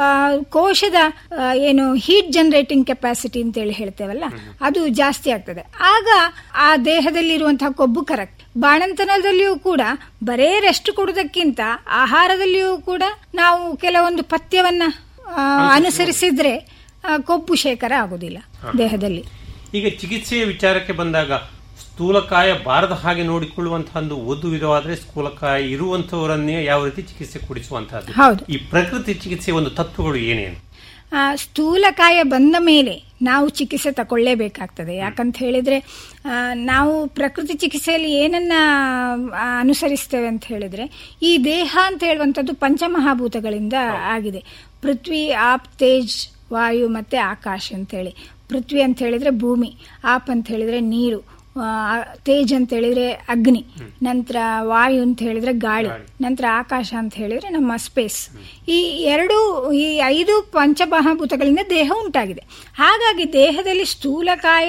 ಕೋಶದ ಏನು ಹೀಟ್ ಜನರೇಟಿಂಗ್ ಕೆಪಾಸಿಟಿ ಅಂತೇಳಿ ಹೇಳ್ತೇವಲ್ಲ ಅದು ಜಾಸ್ತಿ ಆಗ್ತದೆ ಆಗ ಆ ದೇಹದಲ್ಲಿರುವಂತಹ ಕೊಬ್ಬು ಕರೆಕ್ಟ್ ಬಾಣಂತನದಲ್ಲಿಯೂ ಕೂಡ ಬರೇ ರೆಸ್ಟ್ ಕೊಡುವುದಕ್ಕಿಂತ ಆಹಾರದಲ್ಲಿಯೂ ಕೂಡ ನಾವು ಕೆಲವೊಂದು ಪಥ್ಯವನ್ನ ಅನುಸರಿಸಿದ್ರೆ ಕೊಬ್ಬು ಶೇಖರ ಆಗುದಿಲ್ಲ ದೇಹದಲ್ಲಿ ಈಗ ಚಿಕಿತ್ಸೆಯ ವಿಚಾರಕ್ಕೆ ಬಂದಾಗ ಸ್ಥೂಲಕಾಯ ಬಾರದ ಹಾಗೆ ನೋಡಿಕೊಳ್ಳುವಂತಹ ಒಂದು ವಧುವಿರವಾದ್ರೆ ಸ್ಥೂಲಕಾಯ ಇರುವಂತವರನ್ನೇ ಯಾವ ರೀತಿ ಚಿಕಿತ್ಸೆ ಕೊಡಿಸುವಂತಹದ್ದು ಹೌದು ಈ ಪ್ರಕೃತಿ ಚಿಕಿತ್ಸೆಯ ಒಂದು ತತ್ವಗಳು ಏನೇನು ಸ್ಥೂಲಕಾಯ ಬಂದ ಮೇಲೆ ನಾವು ಚಿಕಿತ್ಸೆ ತಗೊಳ್ಳೇಬೇಕಾಗ್ತದೆ ಯಾಕಂತ ಹೇಳಿದ್ರೆ ನಾವು ಪ್ರಕೃತಿ ಚಿಕಿತ್ಸೆಯಲ್ಲಿ ಏನನ್ನ ಅನುಸರಿಸ್ತೇವೆ ಅಂತ ಹೇಳಿದ್ರೆ ಈ ದೇಹ ಅಂತ ಹೇಳುವಂಥದ್ದು ಪಂಚಮಹಾಭೂತಗಳಿಂದ ಆಗಿದೆ ಪೃಥ್ವಿ ಆಪ್ ತೇಜ್ ವಾಯು ಮತ್ತೆ ಆಕಾಶ ಅಂತ ಹೇಳಿ ಪೃಥ್ವಿ ಅಂತ ಹೇಳಿದ್ರೆ ಭೂಮಿ ಆಪ್ ಅಂತ ಹೇಳಿದ್ರೆ ನೀರು ತೇಜ್ ಅಂತ ಹೇಳಿದ್ರೆ ಅಗ್ನಿ ನಂತರ ವಾಯು ಅಂತ ಹೇಳಿದ್ರೆ ಗಾಳಿ ನಂತರ ಆಕಾಶ ಅಂತ ಹೇಳಿದ್ರೆ ನಮ್ಮ ಸ್ಪೇಸ್ ಈ ಎರಡು ಈ ಐದು ಪಂಚಮಹಾಭೂತಗಳಿಂದ ದೇಹ ಉಂಟಾಗಿದೆ ಹಾಗಾಗಿ ದೇಹದಲ್ಲಿ ಸ್ಥೂಲಕಾಯ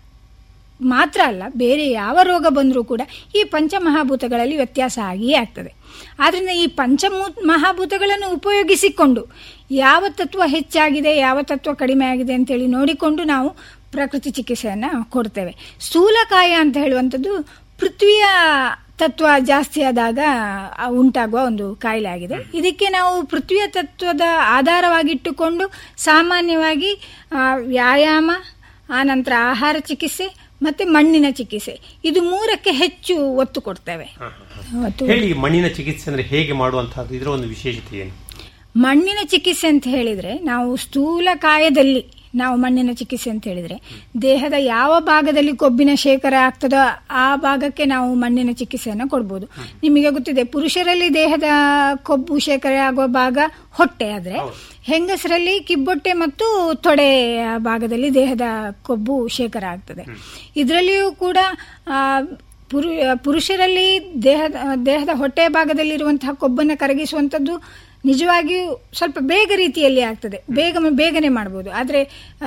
ಮಾತ್ರ ಅಲ್ಲ ಬೇರೆ ಯಾವ ರೋಗ ಬಂದರೂ ಕೂಡ ಈ ಪಂಚಮಹಾಭೂತಗಳಲ್ಲಿ ವ್ಯತ್ಯಾಸ ಆಗಿಯೇ ಆಗ್ತದೆ ಆದ್ರಿಂದ ಈ ಪಂಚಮೂ ಮಹಾಭೂತಗಳನ್ನು ಉಪಯೋಗಿಸಿಕೊಂಡು ಯಾವ ತತ್ವ ಹೆಚ್ಚಾಗಿದೆ ಯಾವ ತತ್ವ ಕಡಿಮೆ ಆಗಿದೆ ಅಂತೇಳಿ ನೋಡಿಕೊಂಡು ನಾವು ಪ್ರಕೃತಿ ಚಿಕಿತ್ಸೆಯನ್ನು ಕೊಡ್ತೇವೆ ಸ್ಥೂಲಕಾಯ ಅಂತ ಹೇಳುವಂಥದ್ದು ಪೃಥ್ವಿಯ ತತ್ವ ಜಾಸ್ತಿ ಆದಾಗ ಉಂಟಾಗುವ ಒಂದು ಕಾಯಿಲೆ ಆಗಿದೆ ಇದಕ್ಕೆ ನಾವು ಪೃಥ್ವಿಯ ತತ್ವದ ಆಧಾರವಾಗಿಟ್ಟುಕೊಂಡು ಸಾಮಾನ್ಯವಾಗಿ ವ್ಯಾಯಾಮ ಆನಂತರ ಆಹಾರ ಚಿಕಿತ್ಸೆ ಮತ್ತೆ ಮಣ್ಣಿನ ಚಿಕಿತ್ಸೆ ಇದು ಮೂರಕ್ಕೆ ಹೆಚ್ಚು ಒತ್ತು ಕೊಡ್ತೇವೆ ಹೇಳಿ ಮಣ್ಣಿನ ಚಿಕಿತ್ಸೆ ಅಂದ್ರೆ ಹೇಗೆ ಮಾಡುವಂತಹದ್ದು ಇದರ ಒಂದು ವಿಶೇಷತೆ ಏನು ಮಣ್ಣಿನ ಚಿಕಿತ್ಸೆ ಅಂತ ಹೇಳಿದ್ರೆ ನಾವು ಸ್ಥೂಲಕಾಯದಲ್ಲಿ ನಾವು ಮಣ್ಣಿನ ಚಿಕಿತ್ಸೆ ಅಂತ ಹೇಳಿದ್ರೆ ದೇಹದ ಯಾವ ಭಾಗದಲ್ಲಿ ಕೊಬ್ಬಿನ ಶೇಖರ ಆಗ್ತದೋ ಆ ಭಾಗಕ್ಕೆ ನಾವು ಮಣ್ಣಿನ ಚಿಕಿತ್ಸೆಯನ್ನು ಕೊಡ್ಬೋದು ನಿಮಗೆ ಗೊತ್ತಿದೆ ಪುರುಷರಲ್ಲಿ ದೇಹದ ಕೊಬ್ಬು ಶೇಖರ ಆಗುವ ಭಾಗ ಹೊಟ್ಟೆ ಆದ್ರೆ ಹೆಂಗಸರಲ್ಲಿ ಕಿಬ್ಬೊಟ್ಟೆ ಮತ್ತು ತೊಡೆ ಭಾಗದಲ್ಲಿ ದೇಹದ ಕೊಬ್ಬು ಶೇಖರ ಆಗ್ತದೆ ಇದರಲ್ಲಿಯೂ ಕೂಡ ಪುರುಷರಲ್ಲಿ ದೇಹದ ದೇಹದ ಹೊಟ್ಟೆ ಭಾಗದಲ್ಲಿರುವಂತಹ ಕೊಬ್ಬನ್ನು ಕರಗಿಸುವಂಥದ್ದು ನಿಜವಾಗಿಯೂ ಸ್ವಲ್ಪ ಬೇಗ ರೀತಿಯಲ್ಲಿ ಆಗ್ತದೆ ಬೇಗ ಬೇಗನೆ ಮಾಡಬಹುದು ಆದರೆ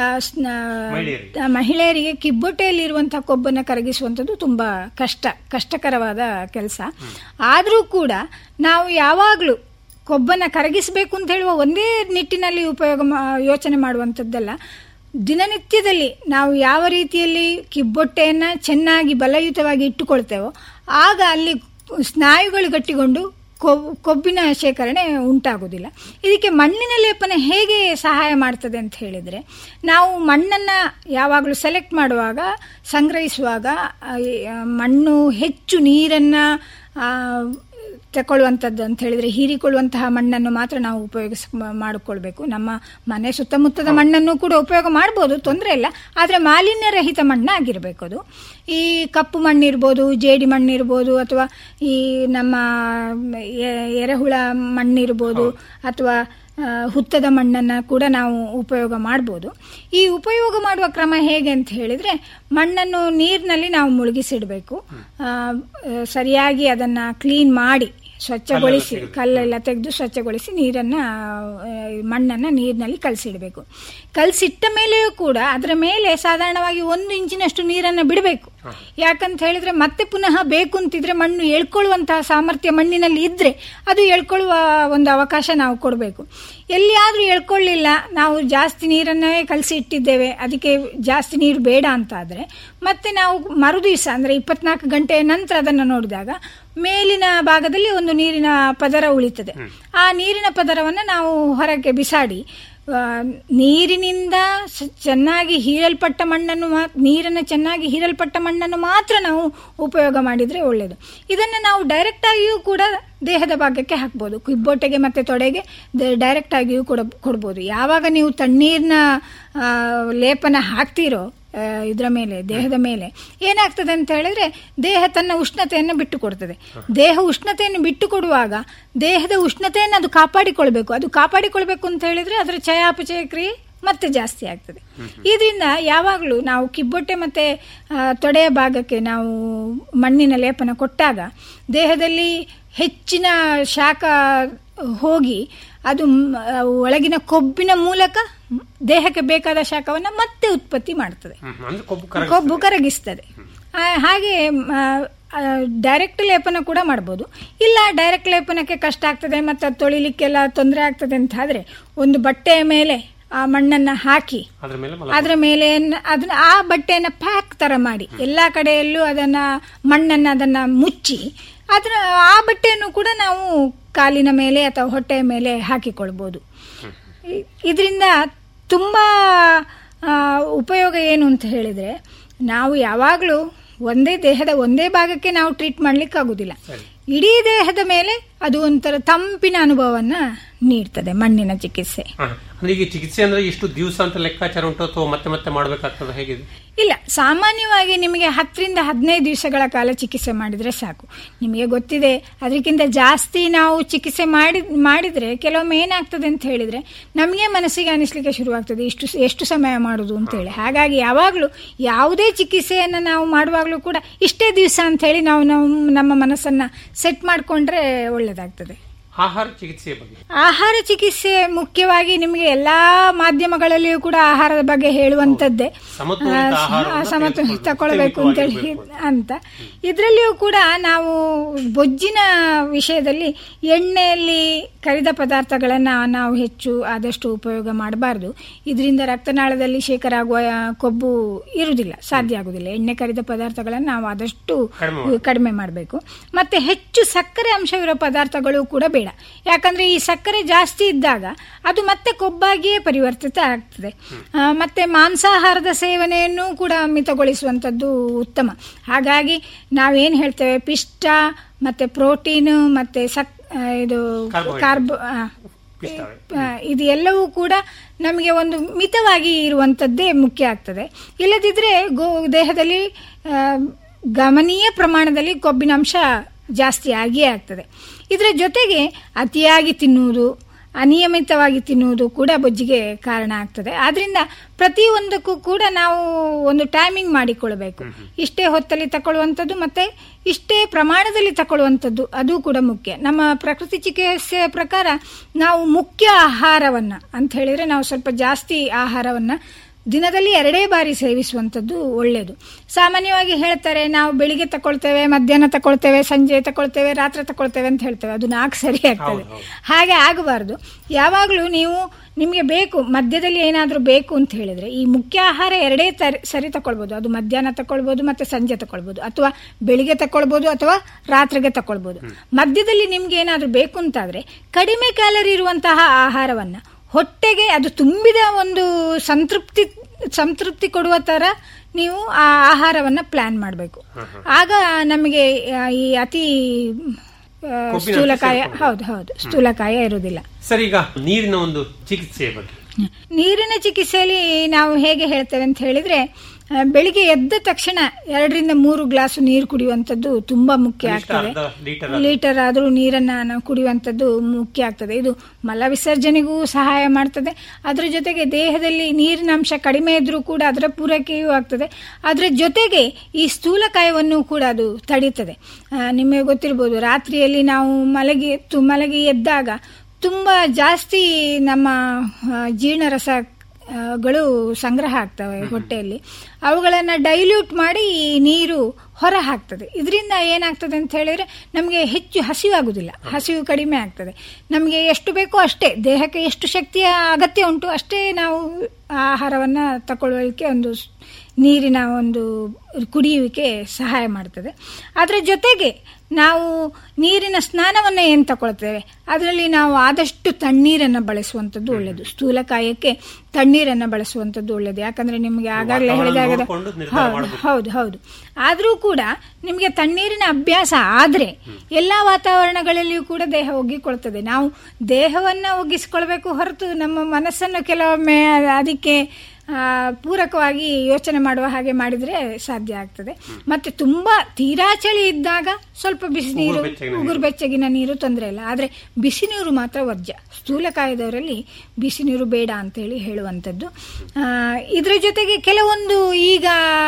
ಮಹಿಳೆಯರಿಗೆ ಕಿಬ್ಬೊಟ್ಟೆಯಲ್ಲಿರುವಂತಹ ಕೊಬ್ಬನ್ನು ಕರಗಿಸುವಂಥದ್ದು ತುಂಬಾ ಕಷ್ಟ ಕಷ್ಟಕರವಾದ ಕೆಲಸ ಆದರೂ ಕೂಡ ನಾವು ಯಾವಾಗಲೂ ಕೊಬ್ಬನ್ನು ಕರಗಿಸಬೇಕು ಅಂತ ಹೇಳುವ ಒಂದೇ ನಿಟ್ಟಿನಲ್ಲಿ ಉಪಯೋಗ ಯೋಚನೆ ಮಾಡುವಂಥದ್ದಲ್ಲ ದಿನನಿತ್ಯದಲ್ಲಿ ನಾವು ಯಾವ ರೀತಿಯಲ್ಲಿ ಕಿಬ್ಬೊಟ್ಟೆಯನ್ನು ಚೆನ್ನಾಗಿ ಬಲಯುತವಾಗಿ ಇಟ್ಟುಕೊಳ್ತೇವೋ ಆಗ ಅಲ್ಲಿ ಸ್ನಾಯುಗಳು ಗಟ್ಟಿಕೊಂಡು ಕೊಬ್- ಕೊಬ್ಬಿನ ಶೇಖರಣೆ ಉಂಟಾಗುವುದಿಲ್ಲ ಇದಕ್ಕೆ ಮಣ್ಣಿನ ಲೇಪನ ಹೇಗೆ ಸಹಾಯ ಮಾಡ್ತದೆ ಅಂತ ಹೇಳಿದರೆ ನಾವು ಮಣ್ಣನ್ನು ಯಾವಾಗಲೂ ಸೆಲೆಕ್ಟ್ ಮಾಡುವಾಗ ಸಂಗ್ರಹಿಸುವಾಗ ಆ, ಈ, ಆ, ಮಣ್ಣು ಹೆಚ್ಚು ನೀರನ್ನು ತಗೊಳ್ಳುವಂಥದ್ದು ಅಂತ ಹೇಳಿದ್ರೆ ಹೀರಿಕೊಳ್ಳುವಂತಹ ಮಣ್ಣನ್ನು ಮಾತ್ರ ನಾವು ಉಪಯೋಗಿಸ ಮ- ಮಾಡಿಕೊಳ್ಬೇಕು ನಮ್ಮ ಮನೆ ಸುತ್ತಮುತ್ತದ ಮಣ್ಣನ್ನು ಕೂಡ ಉಪಯೋಗ ಮಾಡ್ಬೋದು ತೊಂದರೆ ಇಲ್ಲ ಆದರೆ ಮಾಲಿನ್ಯ ರಹಿತ ಮಣ್ಣಾಗಿರಬೇಕು ಅದು ಈ ಕಪ್ಪು ಮಣ್ಣಿರ್ಬೋದು ಜೇಡಿ ಮಣ್ಣಿರ್ಬೋದು ಅಥವಾ ಈ ನಮ್ಮ ಎ- ಎರೆಹುಳ ಮಣ್ಣಿರ್ಬೋದು ಅಥವಾ ಆ, ಹುತ್ತದ ಮಣ್ಣನ್ನು ಕೂಡ ನಾವು ಉಪಯೋಗ ಮಾಡ್ಬೋದು ಈ ಉಪಯೋಗ ಮಾಡುವ ಕ್ರಮ ಹೇಗೆ ಅಂತ ಹೇಳಿದರೆ ಮಣ್ಣನ್ನು ನೀರಿನಲ್ಲಿ ನಾವು ಮುಳುಗಿಸಿಡಬೇಕು ಆ, ಆ, ಸರಿಯಾಗಿ ಅದನ್ನು ಕ್ಲೀನ್ ಮಾಡಿ ಸ್ವಚ್ಛಗೊಳಿಸಿ ಕಲ್ಲೆಲ್ಲ ತೆಗೆದು ಸ್ವಚ್ಛಗೊಳಿಸಿ ನೀರನ್ನು ಮಣ್ಣನ್ನು ನೀರಿನಲ್ಲಿ ಕಲಸಿಡಬೇಕು ಕಲಸಿಟ್ಟ ಮೇಲೆಯೂ ಕೂಡ ಅದರ ಮೇಲೆ ಸಾಧಾರಣವಾಗಿ ಒಂದು ಇಂಚಿನಷ್ಟು ನೀರನ್ನು ಬಿಡಬೇಕು ಯಾಕಂತ ಹೇಳಿದ್ರೆ ಮತ್ತೆ ಪುನಃ ಬೇಕು ಅಂತಿದ್ರೆ ಮಣ್ಣು ಎಳ್ಕೊಳ್ಳುವಂತಹ ಸಾಮರ್ಥ್ಯ ಮಣ್ಣಿನಲ್ಲಿ ಇದ್ರೆ ಅದು ಎಳ್ಕೊಳ್ಳುವ ಒಂದು ಅವಕಾಶ ನಾವು ಕೊಡಬೇಕು ಎಲ್ಲಿಯಾದರೂ ಎಳ್ಕೊಳ್ಳಿಲ್ಲ ನಾವು ಜಾಸ್ತಿ ನೀರನ್ನೇ ಕಲಸಿ ಇಟ್ಟಿದ್ದೇವೆ ಅದಕ್ಕೆ ಜಾಸ್ತಿ ನೀರು ಬೇಡ ಅಂತ ಆದರೆ ಮತ್ತೆ ನಾವು ಮರುದಿವಸ ಅಂದರೆ ಇಪ್ಪತ್ನಾಲ್ಕು ಗಂಟೆಯ ನಂತರ ಅದನ್ನು ನೋಡಿದಾಗ ಮೇಲಿನ ಭಾಗದಲ್ಲಿ ಒಂದು ನೀರಿನ ಪದರ ಉಳಿತದೆ ಆ ನೀರಿನ ಪದರವನ್ನು ನಾವು ಹೊರಗೆ ಬಿಸಾಡಿ ಆ, ನೀರಿನಿಂದ ಸ- ಚೆನ್ನಾಗಿ ಹೀರಲ್ಪಟ್ಟ ಮಣ್ಣನ್ನು ಮಾ ನೀರನ್ನು ಚೆನ್ನಾಗಿ ಹೀರಲ್ಪಟ್ಟ ಮಣ್ಣನ್ನು ಮಾತ್ರ ನಾವು ಉಪಯೋಗ ಮಾಡಿದರೆ ಒಳ್ಳೆಯದು ಇದನ್ನು ನಾವು ಡೈರೆಕ್ಟ್ ಆಗಿಯೂ ಕೂಡ ದೇಹದ ಭಾಗಕ್ಕೆ ಹಾಕ್ಬೋದು ಕಿಬ್ಬೊಟ್ಟೆಗೆ ಮತ್ತು ತೊಡೆಗೆ ಡೈರೆಕ್ಟ್ ಆಗಿಯೂ ಕೂಡ ಕೊಡ್ಬೋದು ಯಾವಾಗ ನೀವು ತಣ್ಣೀರಿನ ಆ, ಲೇಪನ ಹಾಕ್ತೀರೋ ಆ, ಇದರ ಮೇಲೆ ದೇಹದ ಮೇಲೆ ಏನಾಗ್ತದೆ ಅಂತ ಹೇಳಿದ್ರೆ ದೇಹ ತನ್ನ ಉಷ್ಣತೆಯನ್ನು ಬಿಟ್ಟು ಕೊಡ್ತದೆ ದೇಹ ಉಷ್ಣತೆಯನ್ನು ಬಿಟ್ಟು ಕೊಡುವಾಗ ದೇಹದ ಉಷ್ಣತೆಯನ್ನು ಅದು ಕಾಪಾಡಿಕೊಳ್ಬೇಕು ಅದು ಕಾಪಾಡಿಕೊಳ್ಬೇಕು ಅಂತ ಹೇಳಿದ್ರೆ ಅದರ ಚಯಾಪಚಯ ಕ್ರಿಯೆ ಮತ್ತೆ ಜಾಸ್ತಿ ಆಗ್ತದೆ ಇದರಿಂದ ಯಾವಾಗಲೂ ನಾವು ಕಿಬ್ಬೊಟ್ಟೆ ಮತ್ತೆ ಆ, ತೊಡೆಯ ಭಾಗಕ್ಕೆ ನಾವು ಮಣ್ಣಿನ ಲೇಪನ ಕೊಟ್ಟಾಗ ದೇಹದಲ್ಲಿ ಹೆಚ್ಚಿನ ಶಾಖ ಹೋಗಿ ಅದು ಮ್, ಆ, ಒಳಗಿನ ಕೊಬ್ಬಿನ ಮೂಲಕ ದೇಹಕ್ಕೆ ಬೇಕಾದ ಶಾಖವನ್ನು ಮತ್ತೆ ಉತ್ಪತ್ತಿ ಮಾಡ್ತದೆ ಹ್ಮ್. ಅಂದ್ರೆ ಕೊಬ್ಬು ಕರಗಿಸ್ತದೆ. ಕೊಬ್ಬು ಕರಗಿಸ್ತದೆ ಆ, ಹಾಗೆ ಡೈರೆಕ್ಟ್ ಲೇಪನ ಕೂಡ ಮಾಡ್ಬೋದು ಇಲ್ಲ ಡೈರೆಕ್ಟ್ ಲೇಪನಕ್ಕೆ ಕಷ್ಟ ಆಗ್ತದೆ ಮತ್ತು ಅದು ತೊಳಿಲಿಕ್ಕೆಲ್ಲ ತೊಂದರೆ ಆಗ್ತದೆ ಅಂತ ಆದರೆ ಒಂದು ಬಟ್ಟೆಯ ಮೇಲೆ ಆ ಮಣ್ಣನ್ನು ಹಾಕಿ ಅದ್ರ ಮೇಲೆ ಮಲ ಅದರ ಮೇಲೆ ನ- ಅದನ್ನ ಆ ಬಟ್ಟೆಯನ್ನು ಪ್ಯಾಕ್ ತರ ಮಾಡಿ ಎಲ್ಲಾ ಕಡೆಯಲ್ಲೂ ಅದನ್ನ ಮಣ್ಣನ್ನು ಅದನ್ನ ಮುಚ್ಚಿ ಅದರ ಆ ಬಟ್ಟೆಯನ್ನು ಕೂಡ ನಾವು ಕಾಲಿನ ಮೇಲೆ ಅಥವಾ ಹೊಟ್ಟೆಯ ಮೇಲೆ ಹಾಕಿಕೊಳ್ಬೋದು ಇದರಿಂದ ತುಂಬಾ ಆ, ಉಪಯೋಗ ಏನು ಅಂತ ಹೇಳಿದ್ರೆ ನಾವು ಯಾವಾಗಲೂ ಒಂದೇ ದೇಹದ ಒಂದೇ ಭಾಗಕ್ಕೆ ನಾವು ಟ್ರೀಟ್ ಮಾಡ್ಲಿಕ್ಕೆ ಆಗುದಿಲ್ಲ ಇಡೀ ದೇಹದ ಮೇಲೆ ಅದು ಒಂಥರ ತಂಪಿನ ಅನುಭವವನ್ನ ನೀಡ್ತದೆ ಮಣ್ಣಿನ ಚಿಕಿತ್ಸೆ ಹ. ಅಂದ್ರೆ ಈಗ ಚಿಕಿತ್ಸೆ ಅಂದ್ರೆ ಎಷ್ಟು ದಿವಸ ಅಂತ ಲೆಕ್ಕಾಚಾರ ಉಂಟು ಅಥವಾ ಮತ್ತೆ ಮತ್ತೆ ಮಾಡ್ಬೇಕಾಗ್ತದೆ ಹೇಗಿದೆ ಇಲ್ಲ ಸಾಮಾನ್ಯವಾಗಿ ನಿಮಗೆ ಹತ್ತರಿಂದ ಹದಿನೈದು ದಿವಸಗಳ ಕಾಲ ಚಿಕಿತ್ಸೆ ಮಾಡಿದರೆ ಸಾಕು ನಿಮಗೆ ಗೊತ್ತಿದೆ ಅದಕ್ಕಿಂತ ಜಾಸ್ತಿ ನಾವು ಚಿಕಿತ್ಸೆ ಮಾಡಿ ಮಾಡಿದರೆ ಕೆಲವೊಮ್ಮೆ ಏನಾಗ್ತದೆ ಅಂತ ಹೇಳಿದರೆ ನಮಗೆ ಮನಸ್ಸಿಗೆ ಅನಿಸ್ಲಿಕ್ಕೆ ಶುರುವಾಗ್ತದೆ ಇಷ್ಟು ಎಷ್ಟು ಸಮಯ ಮಾಡೋದು ಅಂತೇಳಿ ಹಾಗಾಗಿ ಯಾವಾಗಲೂ ಯಾವುದೇ ಚಿಕಿತ್ಸೆಯನ್ನು ನಾವು ಮಾಡುವಾಗಲೂ ಕೂಡ ಇಷ್ಟೇ ದಿವಸ ಅಂತ ಹೇಳಿ ನಾವು ನಮ್ಮ ನಮ್ಮ ಮನಸ್ಸನ್ನು ಸೆಟ್ ಮಾಡಿಕೊಂಡ್ರೆ ಒಳ್ಳೆಯದಾಗ್ತದೆ ಆಹಾರ ಚಿಕಿತ್ಸೆಯ ಬಗ್ಗೆ ಆಹಾರ ಚಿಕಿತ್ಸೆ ಮುಖ್ಯವಾಗಿ ನಿಮಗೆ ಎಲ್ಲಾ ಮಾಧ್ಯಮಗಳಲ್ಲಿಯೂ ಕೂಡ ಆಹಾರದ ಬಗ್ಗೆ ಹೇಳುವಂತದ್ದೇ ಸಮತೋಲಿತ ಆ, ಆಹಾರವನ್ನ ಸಮತೋಲಿತ ತೆಗೆದುಕೊಳ್ಬೇಕು. ತಗೊಳ್ಬೇಕು ಅಂತ ಹೇಳಿ ತೆಗೆದುಕೊಳ್ಳಬೇಕು. ಅಂತ ಇದರಲ್ಲಿಯೂ ಕೂಡ ನಾವು ಬೊಜ್ಜಿನ ವಿಷಯದಲ್ಲಿ ಎಣ್ಣೆಯಲ್ಲಿ ಕರಿದ ಪದಾರ್ಥಗಳನ್ನು ನಾವು ಹೆಚ್ಚು ಆದಷ್ಟು ಉಪಯೋಗ ಮಾಡಬಾರ್ದು ಇದರಿಂದ ರಕ್ತನಾಳದಲ್ಲಿ ಶೇಖರ ಆಗುವ ಕೊಬ್ಬು ಇರುವುದಿಲ್ಲ ಸಾಧ್ಯ ಆಗುದಿಲ್ಲ ಎಣ್ಣೆ ಕರಿದ ಪದಾರ್ಥಗಳನ್ನು ನಾವು ಆದಷ್ಟು ಕಡಿಮೆ ಕಡಿಮೆ ಮಾಡಬೇಕು ಮತ್ತೆ ಹೆಚ್ಚು ಸಕ್ಕರೆ ಅಂಶವಿರೋ ಪದಾರ್ಥಗಳು ಕೂಡ ಬೇಡ ಯಾಕಂದ್ರೆ ಈ ಸಕ್ಕರೆ ಜಾಸ್ತಿ ಇದ್ದಾಗ ಅದು ಮತ್ತೆ ಕೊಬ್ಬಾಗಿಯೇ ಪರಿವರ್ತಿತ ಆಗ್ತದೆ ಆ, ಮತ್ತೆ ಮಾಂಸಾಹಾರದ ಸೇವನೆಯನ್ನು ಕೂಡ ಮಿತಗೊಳಿಸುವಂಥದ್ದು ಉತ್ತಮ ಹಾಗಾಗಿ ನಾವೇನು ಹೇಳ್ತೇವೆ ಪಿಷ್ಟ ಮತ್ತೆ ಪ್ರೋಟೀನ್ ಮತ್ತೆ ಸಕ್ ಆ, ಇದು Carbohydrate. ಕಾರ್ಬೋ ಆ, ಪಿಷ್ಟವೇ. ಆ, ಇದು ಎಲ್ಲವೂ ಕೂಡ ನಮಗೆ ಒಂದು ಮಿತವಾಗಿ ಇರುವಂಥದ್ದೇ ಮುಖ್ಯ ಆಗ್ತದೆ ಇಲ್ಲದಿದ್ದರೆ ಗೋ ದೇಹದಲ್ಲಿ ಆ, ಗಮನೀಯ ಪ್ರಮಾಣದಲ್ಲಿ ಕೊಬ್ಬಿನಾಂಶ ಜಾಸ್ತಿ ಆಗಿಯೇ ಆಗ್ತದೆ ಇದರ ಜೊತೆಗೆ ಅತಿಯಾಗಿ ತಿನ್ನುವುದು ಅನಿಯಮಿತವಾಗಿ ತಿನ್ನುವುದು ಕೂಡ ಬೊಜ್ಜಿಗೆ ಕಾರಣ ಆಗ್ತದೆ ಆದ್ರಿಂದ ಪ್ರತಿಯೊಂದಕ್ಕೂ ಕೂಡ ನಾವು ಒಂದು ಟೈಮಿಂಗ್ ಮಾಡಿಕೊಳ್ಬೇಕು ಇಷ್ಟೇ ಹೊತ್ತಲ್ಲಿ ತಗೊಳ್ಳುವಂಥದ್ದು ಮತ್ತೆ ಇಷ್ಟೇ ಪ್ರಮಾಣದಲ್ಲಿ ತಗೊಳ್ಳುವಂಥದ್ದು ಅದು ಕೂಡ ಮುಖ್ಯ ನಮ್ಮ ಪ್ರಕೃತಿ ಚಿಕಿತ್ಸೆಯ ಪ್ರಕಾರ ನಾವು ಮುಖ್ಯ ಆಹಾರವನ್ನ ಅಂತ ಹೇಳಿದ್ರೆ ನಾವು ಸ್ವಲ್ಪ ಜಾಸ್ತಿ ಆಹಾರವನ್ನ ದಿನದಲ್ಲಿ ಎರಡೇ ಬಾರಿ ಸೇವಿಸುವಂಥದ್ದು ಒಳ್ಳೆಯದು ಸಾಮಾನ್ಯವಾಗಿ ಹೇಳ್ತಾರೆ ನಾವು ಬೆಳಿಗ್ಗೆ ತಗೊಳ್ತೇವೆ ಮಧ್ಯಾಹ್ನ ತಗೊಳ್ತೇವೆ ಸಂಜೆ ತಗೊಳ್ತೇವೆ ರಾತ್ರಿ ತಗೊಳ್ತೇವೆ ಅಂತ ಹೇಳ್ತೇವೆ ಅದು ನಾಲ್ಕು ಸರಿ ಆಗ್ತದೆ ಹಾಗೆ ಆಗಬಾರ್ದು ಯಾವಾಗಲೂ ನೀವು ನಿಮಗೆ ಬೇಕು ಮಧ್ಯದಲ್ಲಿ ಏನಾದರೂ ಬೇಕು ಅಂತ ಹೇಳಿದ್ರೆ ಈ ಮುಖ್ಯ ಆಹಾರ ಎರಡೇ ತರ- ಸರಿ ತಗೊಳ್ಬೋದು ಅದು ಮಧ್ಯಾಹ್ನ ತಗೊಳ್ಬೋದು ಮತ್ತೆ ಸಂಜೆ ತಗೊಳ್ಬೋದು ಅಥವಾ ಬೆಳಿಗ್ಗೆ ತಗೊಳ್ಬೋದು ಅಥವಾ ರಾತ್ರಿಗೆ ತಗೊಳ್ಬೋದು ಮಧ್ಯದಲ್ಲಿ ನಿಮ್ಗೆ ಏನಾದರೂ ಬೇಕು ಅಂತಾದ್ರೆ ಕಡಿಮೆ ಕ್ಯಾಲರಿ ಇರುವಂತಹ ಆಹಾರವನ್ನ ಹೊಟ್ಟೆಗೆ ಅದು ತುಂಬಿದ ಒಂದು ಸಂತೃಪ್ತಿ ಸಂತೃಪ್ತಿ ಕೊಡುವ ತರ ನೀವು ಆ ಆಹಾರವನ್ನ ಪ್ಲಾನ್ ಮಾಡಬೇಕು ಆಗ ನಮಗೆ ಆ, ಈ ಅತಿ ಆ, ಕೊಬ್ಬಿನ ಸ್ಥೂಲಕಾಯ ಅಂಶ ಹೌದು ಹೌದು ಸ್ಥೂಲಕಾಯ ಇರುವುದಿಲ್ಲ ಸರ್ ಈಗ ನೀರಿನ ಒಂದು ಚಿಕಿತ್ಸೆಯ ಬಗ್ಗೆ ನೀರಿನ ಚಿಕಿತ್ಸೆಯಲ್ಲಿ ನಾವು ಹೇಗೆ ಹೇಳ್ತೇವೆ ಅಂತ ಹೇಳಿದ್ರೆ ಆ, ಬೆಳಿಗ್ಗೆ ಎದ್ದ ತಕ್ಷಣ ಎರಡರಿಂದ ಮೂರು ಗ್ಲಾಸ್ ನೀರು ಕುಡಿಯುವಂಥದ್ದು ತುಂಬಾ ಮುಖ್ಯ ಕನಿಷ್ಠ ಆಗ್ತದೆ ಅರ್ಧ ಲೀಟರ್ ಲೀಟರ್ ಆದರೂ ನೀರನ್ನ ನಾವು ಕುಡಿಯುವಂಥದ್ದು ಮುಖ್ಯ ಆಗ್ತದೆ ಇದು ಮಲ ವಿಸರ್ಜನೆಗೂ ಸಹಾಯ ಮಾಡ್ತದೆ ಅದರ ಜೊತೆಗೆ ದೇಹದಲ್ಲಿ ನೀರಿನ ಅಂಶ ಕಡಿಮೆ ಇದ್ರೂ ಕೂಡ ಅದರ ಪೂರೈಕೆಯೂ ಆಗ್ತದೆ ಅದರ ಜೊತೆಗೆ ಈ ಸ್ಥೂಲಕಾಯವನ್ನು ಕೂಡ ಅದು ತಡೀತದೆ ಆ, ನಿಮಗೆ ಗೊತ್ತಿರ್ಬೋದು ರಾತ್ರಿಯಲ್ಲಿ ನಾವು ಮಲಗಿ ತು- ಮಲಗಿ ಎದ್ದಾಗ ತುಂಬಾ ಜಾಸ್ತಿ ನಮ್ಮ ಆ, ಜೀರ್ಣರಸ ಆ, ಗಳು ಸಂಗ್ರಹ ಆಗ್ತವೆ ಹೊಟ್ಟೆಯಲ್ಲಿ ಅವುಗಳನ್ನು ಡೈಲ್ಯೂಟ್ ಮಾಡಿ ಈ ನೀರು ಹೊರ ಹಾಕ್ತದೆ ಇದರಿಂದ ಏನಾಗ್ತದೆ ಅಂತ ಹೇಳಿದ್ರೆ ನಮಗೆ ಹೆಚ್ಚು ಹಸಿವಾಗುವುದಿಲ್ಲ ಹಸಿವು ಕಡಿಮೆ ಆಗ್ತದೆ ನಮಗೆ ಎಷ್ಟು ಬೇಕೋ ಅಷ್ಟೇ ದೇಹಕ್ಕೆ ಎಷ್ಟು ಶಕ್ತಿಯ ಅಗತ್ಯ ಉಂಟು ಅಷ್ಟೇ ನಾವು ಆಹಾರವನ್ನು ತಗೊಳ್ಳಿಕ್ಕೆ ಒಂದು ಸ್- ನೀರಿನ ಒಂದು ಕುಡಿಯುವಿಕೆ ಸಹಾಯ ಮಾಡ್ತದೆ ಅದರ ಜೊತೆಗೆ ನಾವು ನೀರಿನ ಸ್ನಾನವನ್ನು ಏನು ತಗೊಳ್ತೇವೆ ಅದರಲ್ಲಿ ನಾವು ಆದಷ್ಟು ತಣ್ಣೀರನ್ನು ಬಳಸುವಂಥದ್ದು ಒಳ್ಳೆಯದು ಸ್ಥೂಲಕಾಯಕ್ಕೆ ತಣ್ಣೀರನ್ನು ಬಳಸುವಂಥದ್ದು ಒಳ್ಳೆಯದು ಯಾಕಂದ್ರೆ ನಿಮಗೆ ಆಗಾಗಲೇ ವಾತಾವರಣ ಹೇಳಿದಾಗ ನೋಡ್ಕೊಂಡು ನಿರ್ಧಾರ ಹೌದು ಮಾಡ್ಬೇಕು. ಹೌದು ಹೌದು ಆದರೂ ಕೂಡ ನಿಮಗೆ ತಣ್ಣೀರಿನ ಅಭ್ಯಾಸ ಆದರೆ ಎಲ್ಲ ವಾತಾವರಣಗಳಲ್ಲಿಯೂ ಕೂಡ ದೇಹ ಒಗ್ಗಿಕೊಳ್ತದೆ ನಾವು ದೇಹವನ್ನ ಒಗ್ಗಿಸಿಕೊಳ್ಬೇಕು ಹೊರತು ನಮ್ಮ ಮನಸ್ಸನ್ನು ಕೆಲವೊಮ್ಮೆ ಅದಕ್ಕೆ ಆ, ಪೂರಕವಾಗಿ ಯೋಚನೆ ಮಾಡುವ ಹಾಗೆ ಮಾಡಿದ್ರೆ ಸಾಧ್ಯ ಆಗ್ತದೆ ಮತ್ತೆ ತುಂಬಾ ತೀರಾ ಚಳಿ ಇದ್ದಾಗ ಸ್ವಲ್ಪ ಬಿಸಿ ನೀರು ಉಗುರು ಬೆಚ್ಚಗಿನ ನೀರು. ಉಗುರು ಬೆಚ್ಚಗಿನ ನೀರು ತೊಂದರೆ ಇಲ್ಲ ಆದ್ರೆ ಬಿಸಿ ನೀರು ಮಾತ್ರ ವರ್ಜ್ಯ ಸ್ಥೂಲಕಾಯದವರಲ್ಲಿ ಬಿಸಿ ನೀರು ಬೇಡ ಅಂತೇಳಿ ಹೇಳುವಂಥದ್ದು ಆ, ಇದ್ರ ಜೊತೆಗೆ ಕೆಲವೊಂದು ಈಗ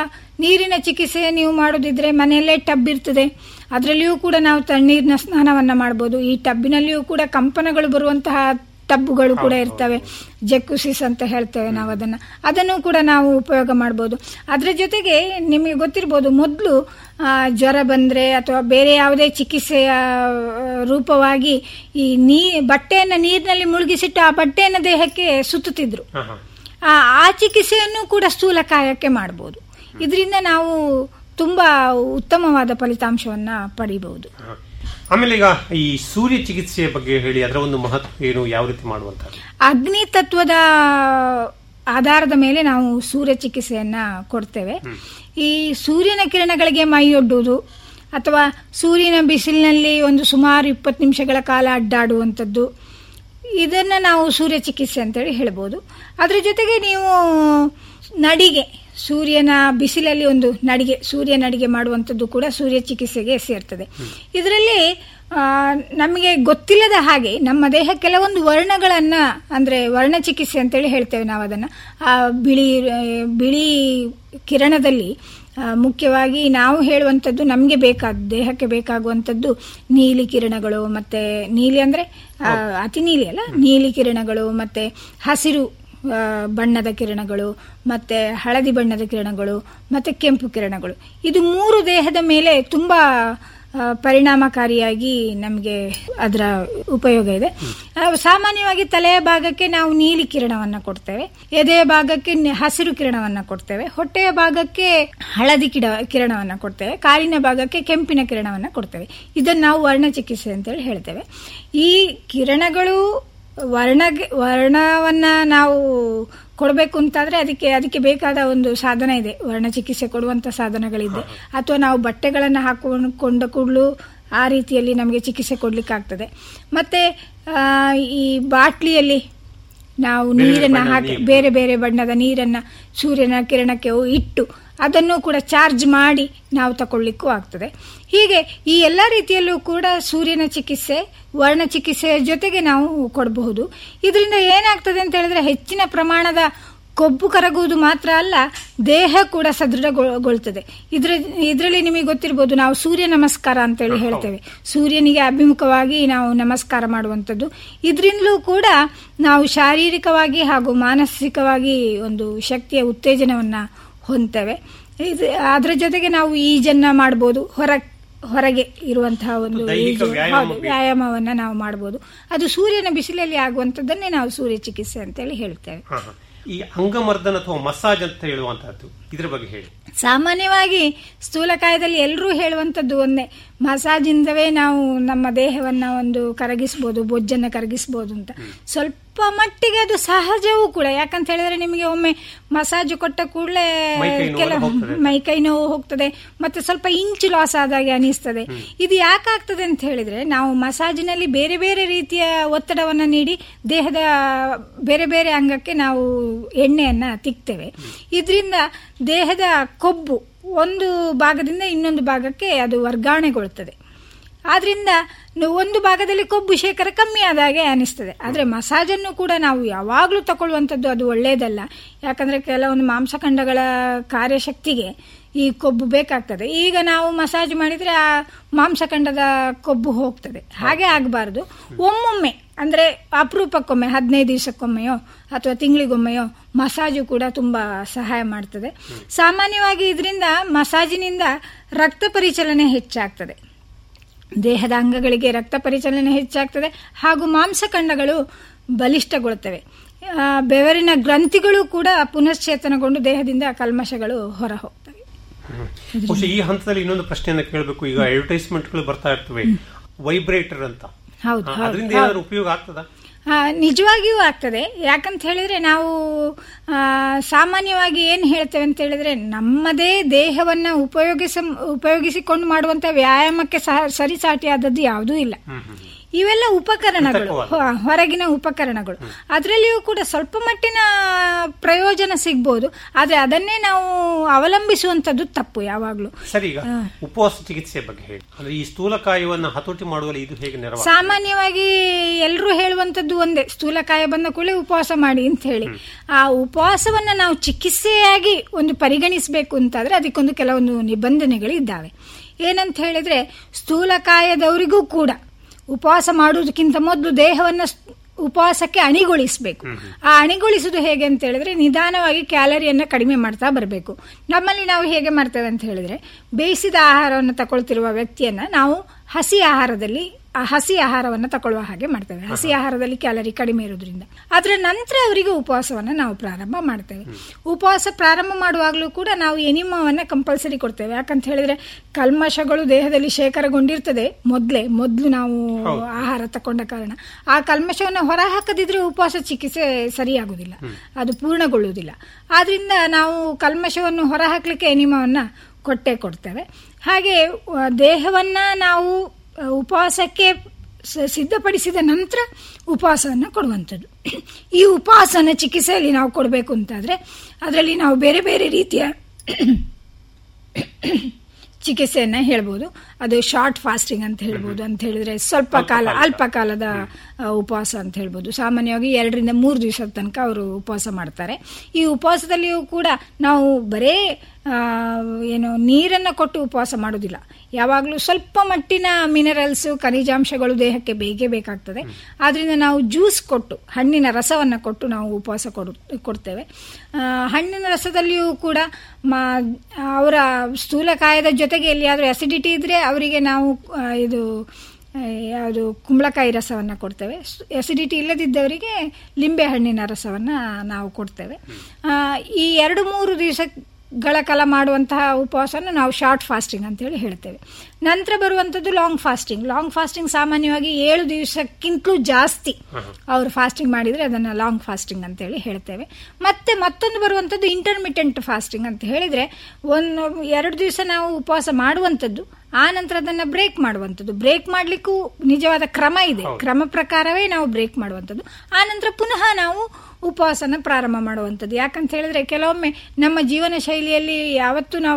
ನೀರಿನ ಚಿಕಿತ್ಸೆ ನೀವು ಮಾಡೋದಿದ್ರೆ ಮನೆಯಲ್ಲೇ ಟಬ್ ಇರ್ತದೆ ಅದರಲ್ಲಿಯೂ ಕೂಡ ನಾವು ತಣ್ಣೀರಿನ ಸ್ನಾನವನ್ನ ಮಾಡ್ಬೋದು ಈ ಟಬ್ಬಿನಲ್ಲಿಯೂ ಕೂಡ ಕಂಪನಗಳು ಬರುವಂತಹ ಟಬ್ಬುಗಳು ಕೂಡ ಇರ್ತವೆ ಜಕ್ಕುಸಿಸ್ ಅಂತ ಹೇಳ್ತೇವೆ ನಾವು ಅದನ್ನ ಅದನ್ನು ಕೂಡ ನಾವು ಉಪಯೋಗ ಮಾಡ್ಬೋದು ಅದರ ಜೊತೆಗೆ ನಿಮಗೆ ಗೊತ್ತಿರ್ಬೋದು ಮೊದಲು ಜ್ವರ ಬಂದ್ರೆ ಅಥವಾ ಬೇರೆ ಯಾವುದೇ ಚಿಕಿತ್ಸೆಯ ಆ, ರೂಪವಾಗಿ ಈ ನೀ ಬಟ್ಟೆಯನ್ನು ನೀರಿನಲ್ಲಿ ಮುಳುಗಿಸಿಟ್ಟು ಆ ಬಟ್ಟೆಯನ್ನು ದೇಹಕ್ಕೆ ಸುತ್ತುತ್ತಿದ್ರು ಹಾ, ಹಾ. ಆ ಆ ಚಿಕಿತ್ಸೆಯನ್ನು ಕೂಡ ಸ್ಥೂಲಕಾಯಕ್ಕೆ ಮಾಡಬಹುದು ಇದರಿಂದ ನಾವು ತುಂಬಾ ಉತ್ತಮವಾದ ಫಲಿತಾಂಶವನ್ನ ಪಡಿಬಹುದು ಹಾ. ಆಮೇಲೆ ಈಗ ಈ ಸೂರ್ಯ ಚಿಕಿತ್ಸೆಯ ಬಗ್ಗೆ ಹೇಳಿ ಅದರ ಒಂದು ಮಹತ್ವ ಏನು ಯಾವ ರೀತಿ ಮಾಡುವಂತ ಅಗ್ನಿ ತತ್ವದ ಆಧಾರದ ಮೇಲೆ ನಾವು ಸೂರ್ಯ ಚಿಕಿತ್ಸೆಯನ್ನ ಕೊಡ್ತೇವೆ ಈ ಸೂರ್ಯನ ಕಿರಣಗಳಿಗೆ ಮೈಯೊಡ್ಡುವುದು ಅಥವಾ ಸೂರ್ಯನ ಬಿಸಿಲಿನಲ್ಲಿ ಒಂದು ಸುಮಾರು ಇಪ್ಪತ್ತು ನಿಮಿಷಗಳ ಕಾಲ ಅಡ್ಡಾಡುವಂಥದ್ದು ಇದನ್ನ ನಾವು ಸೂರ್ಯ ಚಿಕಿತ್ಸೆ ಅಂತೇಳಿ ಹೇಳ್ಬೋದು ಅದ್ರ ಜೊತೆಗೆ ನೀವು ನಡಿಗೆ ಸೂರ್ಯನ ಬಿಸಿಲಲ್ಲಿ ಒಂದು ನಡಿಗೆ ಸೂರ್ಯ ನಡಿಗೆ ಮಾಡುವಂಥದ್ದು ಕೂಡ ಸೂರ್ಯ ಚಿಕಿತ್ಸೆಗೆ ಸೇರ್ತದೆ ಇದರಲ್ಲಿ ಆ, ನಮಗೆ ಗೊತ್ತಿಲ್ಲದ ಹಾಗೆ ನಮ್ಮ ದೇಹ ಕೆಲವೊಂದು ವರ್ಣಗಳನ್ನ ಅಂದ್ರೆ ವರ್ಣ ಚಿಕಿತ್ಸೆ ಅಂತೇಳಿ ಹೇಳ್ತೇವೆ ನಾವು ಅದನ್ನ ಆ ಬಿಳಿ ಆ, ಬಿಳಿ ಕಿರಣದಲ್ಲಿ ಆ, ಮುಖ್ಯವಾಗಿ ನಾವು ಹೇಳುವಂಥದ್ದು ನಮಗೆ ಬೇಕಾದ ದೇಹಕ್ಕೆ ಬೇಕಾಗುವಂಥದ್ದು ನೀಲಿ ಕಿರಣಗಳು ಮತ್ತೆ ನೀಲಿ ಅಂದ್ರೆ ಆ, ಅತಿ ನೀಲಿ ಅಲ್ಲ ನೀಲಿ ಕಿರಣಗಳು ಮತ್ತೆ ಹಸಿರು ಆ, ಬಣ್ಣದ ಕಿರಣಗಳು ಮತ್ತೆ ಹಳದಿ ಬಣ್ಣದ ಕಿರಣಗಳು ಮತ್ತೆ ಕೆಂಪು ಕಿರಣಗಳು ಇದು ಮೂರು ದೇಹದ ಮೇಲೆ ತುಂಬಾ ಆ, ಪರಿಣಾಮಕಾರಿಯಾಗಿ ನಮಗೆ ಅದರ ಉಪಯೋಗ ಇದೆ ಆ, ಸಾಮಾನ್ಯವಾಗಿ ತಲೆಯ ಭಾಗಕ್ಕೆ ನಾವು ನೀಲಿ ಕಿರಣವನ್ನ ಕೊಡ್ತೇವೆ ಎದೆಯ ಭಾಗಕ್ಕೆ ನಿ- ಹಸಿರು ಕಿರಣವನ್ನ ಕೊಡ್ತೇವೆ ಹೊಟ್ಟೆಯ ಭಾಗಕ್ಕೆ ಹಳದಿ ಕಿಡ ಕಿರಣವನ್ನ ಕೊಡ್ತೇವೆ ಕಾಲಿನ ಭಾಗಕ್ಕೆ ಕೆಂಪಿನ ಕಿರಣವನ್ನ ಕೊಡ್ತೇವೆ ಇದನ್ನು ನಾವು ವರ್ಣ ಚಿಕಿತ್ಸೆ ಅಂತೇಳಿ ಹೇಳ್ತೇವೆ ಈ ಕಿರಣಗಳು ವರ್ಣ ವರ್ಣವನ್ನ ನಾವು ಕೊಡಬೇಕು ಅಂತಾದ್ರೆ ಅದಕ್ಕೆ ಅದಕ್ಕೆ ಬೇಕಾದ ಒಂದು ಸಾಧನ ಇದೆ ವರ್ಣ ಚಿಕಿತ್ಸೆ ಕೊಡುವಂತ ಸಾಧನಗಳಿದೆ ಅಥವಾ ನಾವು ಬಟ್ಟೆಗಳನ್ನ ಹಾಕೊಂಡ ಕೂಡಲು ಆ ರೀತಿಯಲ್ಲಿ ನಮಗೆ ಚಿಕಿತ್ಸೆ ಕೊಡ್ಲಿಕ್ಕಾಗ್ತದೆ ಮತ್ತೆ ಆ, ಈ ಬಾಟ್ಲಿಯಲ್ಲಿ ನಾವು ಬೇರೆ ಬೇರೆ ನೀರನ್ನ ಬಣ್ಣದ ಹಾಕಿ ನೀರು. ಬೇರೆ ಬೇರೆ ಬಣ್ಣದ ನೀರನ್ನ ಸೂರ್ಯನ ಕಿರಣಕ್ಕೆ ಇಟ್ಟು ಅದನ್ನು ಕೂಡ ಚಾರ್ಜ್ ಮಾಡಿ ನಾವು ತಗೊಳ್ಳಿಕ್ಕೂ ಆಗ್ತದೆ ಹೀಗೆ ಈ ಎಲ್ಲ ರೀತಿಯಲ್ಲೂ ಕೂಡ ಸೂರ್ಯನ ಚಿಕಿತ್ಸೆ ವರ್ಣ ಚಿಕಿತ್ಸೆಯ ಜೊತೆಗೆ ನಾವು ಕೊಡಬಹುದು ಇದರಿಂದ ಏನಾಗ್ತದೆ ಅಂತ ಹೇಳಿದ್ರೆ ಹೆಚ್ಚಿನ ಪ್ರಮಾಣದ ಕೊಬ್ಬು ಕರಗುವುದು ಮಾತ್ರ ಅಲ್ಲ ದೇಹ ಕೂಡ ಸದೃಢಗೊಳ್ತದೆ ಇದ್ರ ಇದರಲ್ಲಿ ನಿಮಗೆ ಗೊತ್ತಿರ್ಬೋದು ನಾವು ಸೂರ್ಯ ನಮಸ್ಕಾರ ಅಂತೇಳಿ ಹೇಳ್ತೇವೆ ಸೂರ್ಯನಿಗೆ ಅಭಿಮುಖವಾಗಿ ನಾವು ನಮಸ್ಕಾರ ಮಾಡುವಂಥದ್ದು ಇದರಿಂದಲೂ ಕೂಡ ನಾವು ಶಾರೀರಿಕವಾಗಿ ಹಾಗೂ ಮಾನಸಿಕವಾಗಿ ಒಂದು ಶಕ್ತಿಯ ಉತ್ತೇಜನವನ್ನ ಹೊಂದ್ತೇವೆ ಇದು ಅದರ ಜೊತೆಗೆ ನಾವು ಈಜನ್ನ ಮಾಡ್ಬೋದು ಹೊರ ಹೊರಗೆ ಇರುವಂತಹ ಒಂದು ದೈಹಿಕ ಈಜು- ವ್ಯಾಯಾಮ ಹೌದು, ಬೇಕು. ವ್ಯಾಯಾಮವನ್ನ ನಾವು ಮಾಡಬಹುದು ಅದು ಸೂರ್ಯನ ಬಿಸಿಲಲ್ಲಿ ಆಗುವಂಥದ್ದನ್ನೇ ನಾವು ಸೂರ್ಯ ಚಿಕಿತ್ಸೆ ಅಂತೇಳಿ ಹೇಳ್ತೇವೆ ಹಾ, ಹಾ. ಈ ಅಂಗಮರ್ದನ ಅಥವಾ ಮಸಾಜ್ ಅಂತ ಹೇಳುವಂತಹದ್ದು ಇದ್ರ ಬಗ್ಗೆ ಹೇಳಿ ಸಾಮಾನ್ಯವಾಗಿ ಸ್ಥೂಲಕಾಯದಲ್ಲಿ ಎಲ್ಲರೂ ಹೇಳುವಂಥದ್ದು ಒಂದೇ ಮಸಾಜಿಂದವೇ ನಾವು ನಮ್ಮ ದೇಹವನ್ನ ಒಂದು ಕರಗಿಸ್ಬೋದು ಬೊಜ್ಜನ್ನ ಕರಗಿಸ್ಬೋದು ಅಂತ ಸ್ವಲ್ಪ ಮಟ್ಟಿಗೆ ಅದು ಸಹಜವೂ ಕೂಡ ಯಾಕಂತ ಹೇಳಿದ್ರೆ ನಿಮಗೆ ಒಮ್ಮೆ ಮಸಾಜ್ ಕೊಟ್ಟ ಕೂಡಲೇ ಮೈಕೈ ನೋವು ಕೆಲ ಹೋಗ್ತದೆ. ಮೈಕೈ ನೋವು ಹೋಗ್ತದೆ ಮತ್ತೆ ಸ್ವಲ್ಪ ಇಂಚು ಲಾಸ್ ಆದಾಗೆ ಅನಿಸ್ತದೆ ಇದು ಯಾಕಾಗ್ತದೆ ಅಂತ ಹೇಳಿದ್ರೆ ನಾವು ಮಸಾಜಿನಲ್ಲಿ ಬೇರೆ ಬೇರೆ ರೀತಿಯ ಒತ್ತಡವನ್ನ ನೀಡಿ ದೇಹದ ಬೇರೆ ಬೇರೆ ಅಂಗಕ್ಕೆ ನಾವು ಎಣ್ಣೆಯನ್ನ ತಿಕ್ತೇವೆ ಇದರಿಂದ ದೇಹದ ಕೊಬ್ಬು ಒಂದು ಭಾಗದಿಂದ ಇನ್ನೊಂದು ಭಾಗಕ್ಕೆ ಅದು ವರ್ಗಾವಣೆಗೊಳ್ತದೆ ಆದ್ರಿಂದ ನ- ಒಂದು ಭಾಗದಲ್ಲಿ ಕೊಬ್ಬು ಶೇಕರ ಕಮ್ಮಿ ಆದಾಗೆ ಅನಿಸ್ತದೆ ಆದರೆ ಮಸಾಜನ್ನು ಕೂಡ ನಾವು ಯಾವಾಗಲೂ ತಗೊಳ್ಳುವಂಥದ್ದು ಅದು ಒಳ್ಳೆಯದಲ್ಲ ಯಾಕಂದ್ರೆ ಕೆಲವೊಂದು ಮಾಂಸಖಂಡಗಳ ಕಾರ್ಯಶಕ್ತಿಗೆ ಈ ಕೊಬ್ಬು ಬೇಕಾಗ್ತದೆ ಈಗ ನಾವು ಮಸಾಜ್ ಮಾಡಿದ್ರೆ ಆ ಮಾಂಸಖಂಡದ ಕೊಬ್ಬು ಹೋಗ್ತದೆ ಹಾಗೆ ಆಗಬಾರ್ದು ಒಮ್ಮೊಮ್ಮೆ ಅಂದ್ರೆ ಅಪರೂಪಕ್ಕೊಮ್ಮೆ ಹದಿನೈದು ದಿವಸಕ್ಕೊಮ್ಮೆಯೋ ಅಥವಾ ತಿಂಗಳಿಗೊಮ್ಮೆಯೋ ಮಸಾಜು ಕೂಡ ತುಂಬಾ ಸಹಾಯ ಮಾಡ್ತದೆ ಸಾಮಾನ್ಯವಾಗಿ ಇದರಿಂದ ಮಸಾಜಿನಿಂದ ರಕ್ತ ಪರಿಚಲನೆ ಹೆಚ್ಚಾಗ್ತದೆ ದೇಹದ ಅಂಗಗಳಿಗೆ ರಕ್ತ ಪರಿಚಲನೆ ಹೆಚ್ಚಾಗ್ತದೆ ಹಾಗೂ ಮಾಂಸಖಂಡಗಳು ಬಲಿಷ್ಠಗೊಳ್ತವೆ ಆ, ಬೆವರಿನ ಗ್ರಂಥಿಗಳು ಕೂಡ ಪುನಶ್ಚೇತನಗೊಂಡು ದೇಹದಿಂದ ಕಲ್ಮಶಗಳು ಹೊರ ಹೋಗ್ತವೆ ಬಹುಶಃ ಈ ಹಂತದಲ್ಲಿ ಇನ್ನೊಂದು ಪ್ರಶ್ನೆಯನ್ನ ಕೇಳಬೇಕು ಈಗ ಅಡ್ವರ್ಟೈಸ್ಮೆಂಟ್ಗಳು ಬರ್ತಾ ಇರ್ತವೆ ವೈಬ್ರೇಟರ್ ಅಂತ ಹೌದು ಹಾ, ಹೌದು ಅದರಿಂದ ಏನಾದ್ರು ಉಪಯೋಗ ಆಗ್ತದಾ ಆ, ನಿಜವಾಗಿಯೂ ಆಗ್ತದೆ ಯಾಕಂತ ಹೇಳಿದ್ರೆ ನಾವು ಆ, ಸಾಮಾನ್ಯವಾಗಿ ಏನು ಹೇಳ್ತೇವೆ ಅಂತ ಹೇಳಿದ್ರೆ ನಮ್ಮದೇ ದೇಹವನ್ನ ಉಪಯೋಗಿಸ ಉಪಯೋಗಿಸಿಕೊಂಡು ಮಾಡುವಂತ ವ್ಯಾಯಾಮಕ್ಕೆ ಸಹ ಸರಿಸಾಟಿಯಾದದ್ದು ಯಾವುದೂ ಇಲ್ಲ ಇವೆಲ್ಲ ಉಪಕರಣಗಳು ಕೃತಕವಾದ. ಹೊ- ಹೊರಗಿನ ಉಪಕರಣಗಳು ಅದರಲ್ಲಿಯೂ ಕೂಡ ಸ್ವಲ್ಪ ಮಟ್ಟಿನ ಪ್ರಯೋಜನ ಸಿಗ್ಬೋದು ಆದ್ರೆ ಅದನ್ನೇ ನಾವು ಅವಲಂಬಿಸುವಂತದ್ದು ತಪ್ಪು ಯಾವಾಗ್ಲೂ ಸರಿ ಈಗ ಉಪವಾಸ ಚಿಕಿತ್ಸೆ ಬಗ್ಗೆ ಹೇಳಿ ಅಂದ್ರೆ ಈ ಸ್ಥೂಲಕಾಯವನ್ನು ಹತೋಟಿ ಮಾಡುವಲ್ಲಿ ಇದು ಹೇಗೆ ನೆರವು ಸಾಮಾನ್ಯವಾಗಿ ಎಲ್ಲರೂ ಹೇಳುವಂತದ್ದು ಒಂದೇ ಸ್ಥೂಲಕಾಯ ಬಂದ ಕೂಡಲೇ ಉಪವಾಸ ಮಾಡಿ ಅಂತ ಹೇಳಿ ಆ ಉಪವಾಸವನ್ನ ನಾವು ಚಿಕಿತ್ಸೆಯಾಗಿ ಒಂದು ಪರಿಗಣಿಸಬೇಕು ಅಂತಾದ್ರೆ ಅದಕ್ಕೊಂದು ಕೆಲವೊಂದು ನಿಬಂಧನೆಗಳು ಇದ್ದಾವೆ ಏನಂತ ಹೇಳಿದ್ರೆ ಸ್ಥೂಲಕಾಯದವರಿಗೂ ಕೂಡ ಉಪವಾಸ ಮಾಡುವುದಕ್ಕಿಂತ ಮೊದಲು ದೇಹವನ್ನ ಸ್- ಉಪವಾಸಕ್ಕೆ ಅಣಿಗೊಳಿಸಬೇಕು ಆ ಅಣಿಗೊಳಿಸುವುದು ಹೇಗೆ ಅಂತ ಹೇಳಿದ್ರೆ ನಿಧಾನವಾಗಿ ಕ್ಯಾಲರಿಯನ್ನ ಕಡಿಮೆ ಮಾಡ್ತಾ ಬರಬೇಕು ನಮ್ಮಲ್ಲಿ ನಾವು ಹೇಗೆ ಮಾಡ್ತೇವೆ ಅಂತ ಹೇಳಿದ್ರೆ ಬೇಯಿಸಿದ ಆಹಾರವನ್ನು ತಗೊಳ್ತಿರುವ ವ್ಯಕ್ತಿಯನ್ನ ನಾವು ಹಸಿ ಆಹಾರದಲ್ಲಿ ಆ ಹಸಿ ಆಹಾರವನ್ನು ತಗೊಳ್ಳುವ ಹಾಗೆ ಮಾಡ್ತೇವೆ ಹಸಿ ಆಹಾರದಲ್ಲಿ ಕ್ಯಾಲರಿ ಕಡಿಮೆ ಇರೋದ್ರಿಂದ ಅದರ ನಂತರ ಅವರಿಗೆ ಉಪವಾಸವನ್ನು ನಾವು ಪ್ರಾರಂಭ ಮಾಡ್ತೇವೆ ಉಪವಾಸ ಪ್ರಾರಂಭ ಮಾಡುವಾಗಲೂ ಕೂಡ ನಾವು ಎನಿಮವನ್ನ ಕಂಪಲ್ಸರಿ ಕೊಡ್ತೇವೆ ಯಾಕಂತ ಹೇಳಿದ್ರೆ ಕಲ್ಮಶಗಳು ದೇಹದಲ್ಲಿ ಶೇಖರಗೊಂಡಿರ್ತದೆ ಮೊದ್ಲೇ ಮೊದ್ಲು ನಾವು ಆಹಾರ ತಕೊಂಡ ಕಾರಣ ಆ ಕಲ್ಮಶವನ್ನು ಹೊರ ಹಾಕದಿದ್ರೆ ಉಪವಾಸ ಚಿಕಿತ್ಸೆ ಸರಿಯಾಗುವುದಿಲ್ಲ ಅದು ಪೂರ್ಣಗೊಳ್ಳುವುದಿಲ್ಲ ಆದ್ರಿಂದ ನಾವು ಕಲ್ಮಶವನ್ನು ಹೊರ ಹಾಕ್ಲಿಕ್ಕೆ ಎನಿಮವನ್ನ ಕೊಟ್ಟೆ ಕೊಡ್ತೇವೆ ಹಾಗೆ ಆ, ದೇಹವನ್ನ ನಾವು ಆ, ಉಪವಾಸಕ್ಕೆ ಸ- ಸಿದ್ಧಪಡಿಸಿದ ನಂತರ ಉಪವಾಸವನ್ನು ಕೊಡುವಂಥದ್ದು ಈ ಉಪವಾಸನ ಚಿಕಿತ್ಸೆಯಲ್ಲಿ ನಾವು ಕೊಡಬೇಕು ಅಂತಾದ್ರೆ ಅದರಲ್ಲಿ ನಾವು ಬೇರೆ ಬೇರೆ ರೀತಿಯ ಚಿಕಿತ್ಸೆಯನ್ನ ಹೇಳ್ಬೋದು ಅದು ಶಾರ್ಟ್ ಫಾಸ್ಟಿಂಗ್ ಅಂತ ಹೇಳ್ಬೋದು ಅಂತ ಹೇಳಿದ್ರೆ ಸ್ವಲ್ಪ ಕಾಲ ಅಲ್ಪ ಕಾಲದ ಆ, ಉಪವಾಸ ಅಂತ ಹೇಳ್ಬೋದು ಸಾಮಾನ್ಯವಾಗಿ ಎರಡರಿಂದ ಮೂರು ದಿವಸದ ತನಕ ಅವರು ಉಪವಾಸ ಮಾಡ್ತಾರೆ ಈ ಉಪವಾಸದಲ್ಲಿಯೂ ಕೂಡ ನಾವು ಬರೇ ಆ, ಏನು ನೀರನ್ನು ಕೊಟ್ಟು ಉಪವಾಸ ಮಾಡೋದಿಲ್ಲ ಯಾವಾಗಲೂ ಸ್ವಲ್ಪ ಮಟ್ಟಿನ ಮಿನರಲ್ಸ್ ಖನಿಜಾಂಶಗಳು ದೇಹಕ್ಕೆ ಬೇಕೇ ಬೇಕಾಗ್ತದೆ ಆದ್ರಿಂದ ನಾವು ಜ್ಯೂಸ್ ಕೊಟ್ಟು ಹಣ್ಣಿನ ರಸವನ್ನು ಕೊಟ್ಟು ನಾವು ಉಪವಾಸ ಕೊಡು ಕೊಡ್ತೇವೆ ಆ, ಹಣ್ಣಿನ ರಸದಲ್ಲಿಯೂ ಕೂಡ ಮ ಅವರ ಸ್ಥೂಲಕಾಯದ ಜೊತೆಗೆ ಎಲ್ಲಿಯಾದರೂ ಅಸಿಡಿಟಿ ಇದ್ರೆ ಅವರಿಗೆ ನಾವು ಆ, ಇದು ಆ, ಯಾವುದು ಕುಂಬಳಕಾಯಿ ರಸವನ್ನು ಕೊಡ್ತೇವೆ ಅಸಿಡಿಟಿ ಇಲ್ಲದಿದ್ದವರಿಗೆ ಲಿಂಬೆ ಹಣ್ಣಿನ ರಸವನ್ನು ನಾವು ಕೊಡ್ತೇವೆ ಆ, ಈ ಎರಡು ಮೂರು ದಿವಸಗಳ ಕಾಲ ಮಾಡುವಂತಹ ಉಪವಾಸವನ್ನು ನಾವು ಶಾರ್ಟ್ ಫಾಸ್ಟಿಂಗ್ ಅಂತೇಳಿ ಹೇಳ್ತೇವೆ ನಂತರ ಬರುವಂಥದ್ದು ಲಾಂಗ್ ಫಾಸ್ಟಿಂಗ್ ಲಾಂಗ್ ಫಾಸ್ಟಿಂಗ್ ಸಾಮಾನ್ಯವಾಗಿ ಏಳು ದಿವಸಕ್ಕಿಂತಲೂ ಜಾಸ್ತಿ ಅವರು ಫಾಸ್ಟಿಂಗ್ ಮಾಡಿದರೆ ಅದನ್ನು ಲಾಂಗ್ ಫಾಸ್ಟಿಂಗ್ ಅಂತೇಳಿ ಹೇಳ್ತೇವೆ ಮತ್ತೆ ಮತ್ತೊಂದು ಬರುವಂಥದ್ದು ಇಂಟರ್ಮಿಟೆಂಟ್ ಫಾಸ್ಟಿಂಗ್ ಅಂತ ಹೇಳಿದರೆ ಒಂದು ಎರಡು ದಿವಸ ನಾವು ಉಪವಾಸ ಮಾಡುವಂಥದ್ದು ಆ ನಂತರ ಅದನ್ನು ಬ್ರೇಕ್ ಮಾಡುವಂಥದ್ದು ಬ್ರೇಕ್ ಮಾಡಲಿಕ್ಕೂ ನಿಜವಾದ ಕ್ರಮ ಇದೆ ಕ್ರಮ ಪ್ರಕಾರವೇ ನಾವು ಬ್ರೇಕ್ ಮಾಡುವಂಥದ್ದು ಆ ನಂತರ ಪುನಃ ನಾವು ಉಪವಾಸನ ಪ್ರಾರಂಭ ಮಾಡುವಂಥದ್ದು ಯಾಕಂತ ಹೇಳಿದ್ರೆ ಕೆಲವೊಮ್ಮೆ ನಮ್ಮ ಜೀವನ ಶೈಲಿಯಲ್ಲಿ ಯಾವತ್ತೂ ನಾವು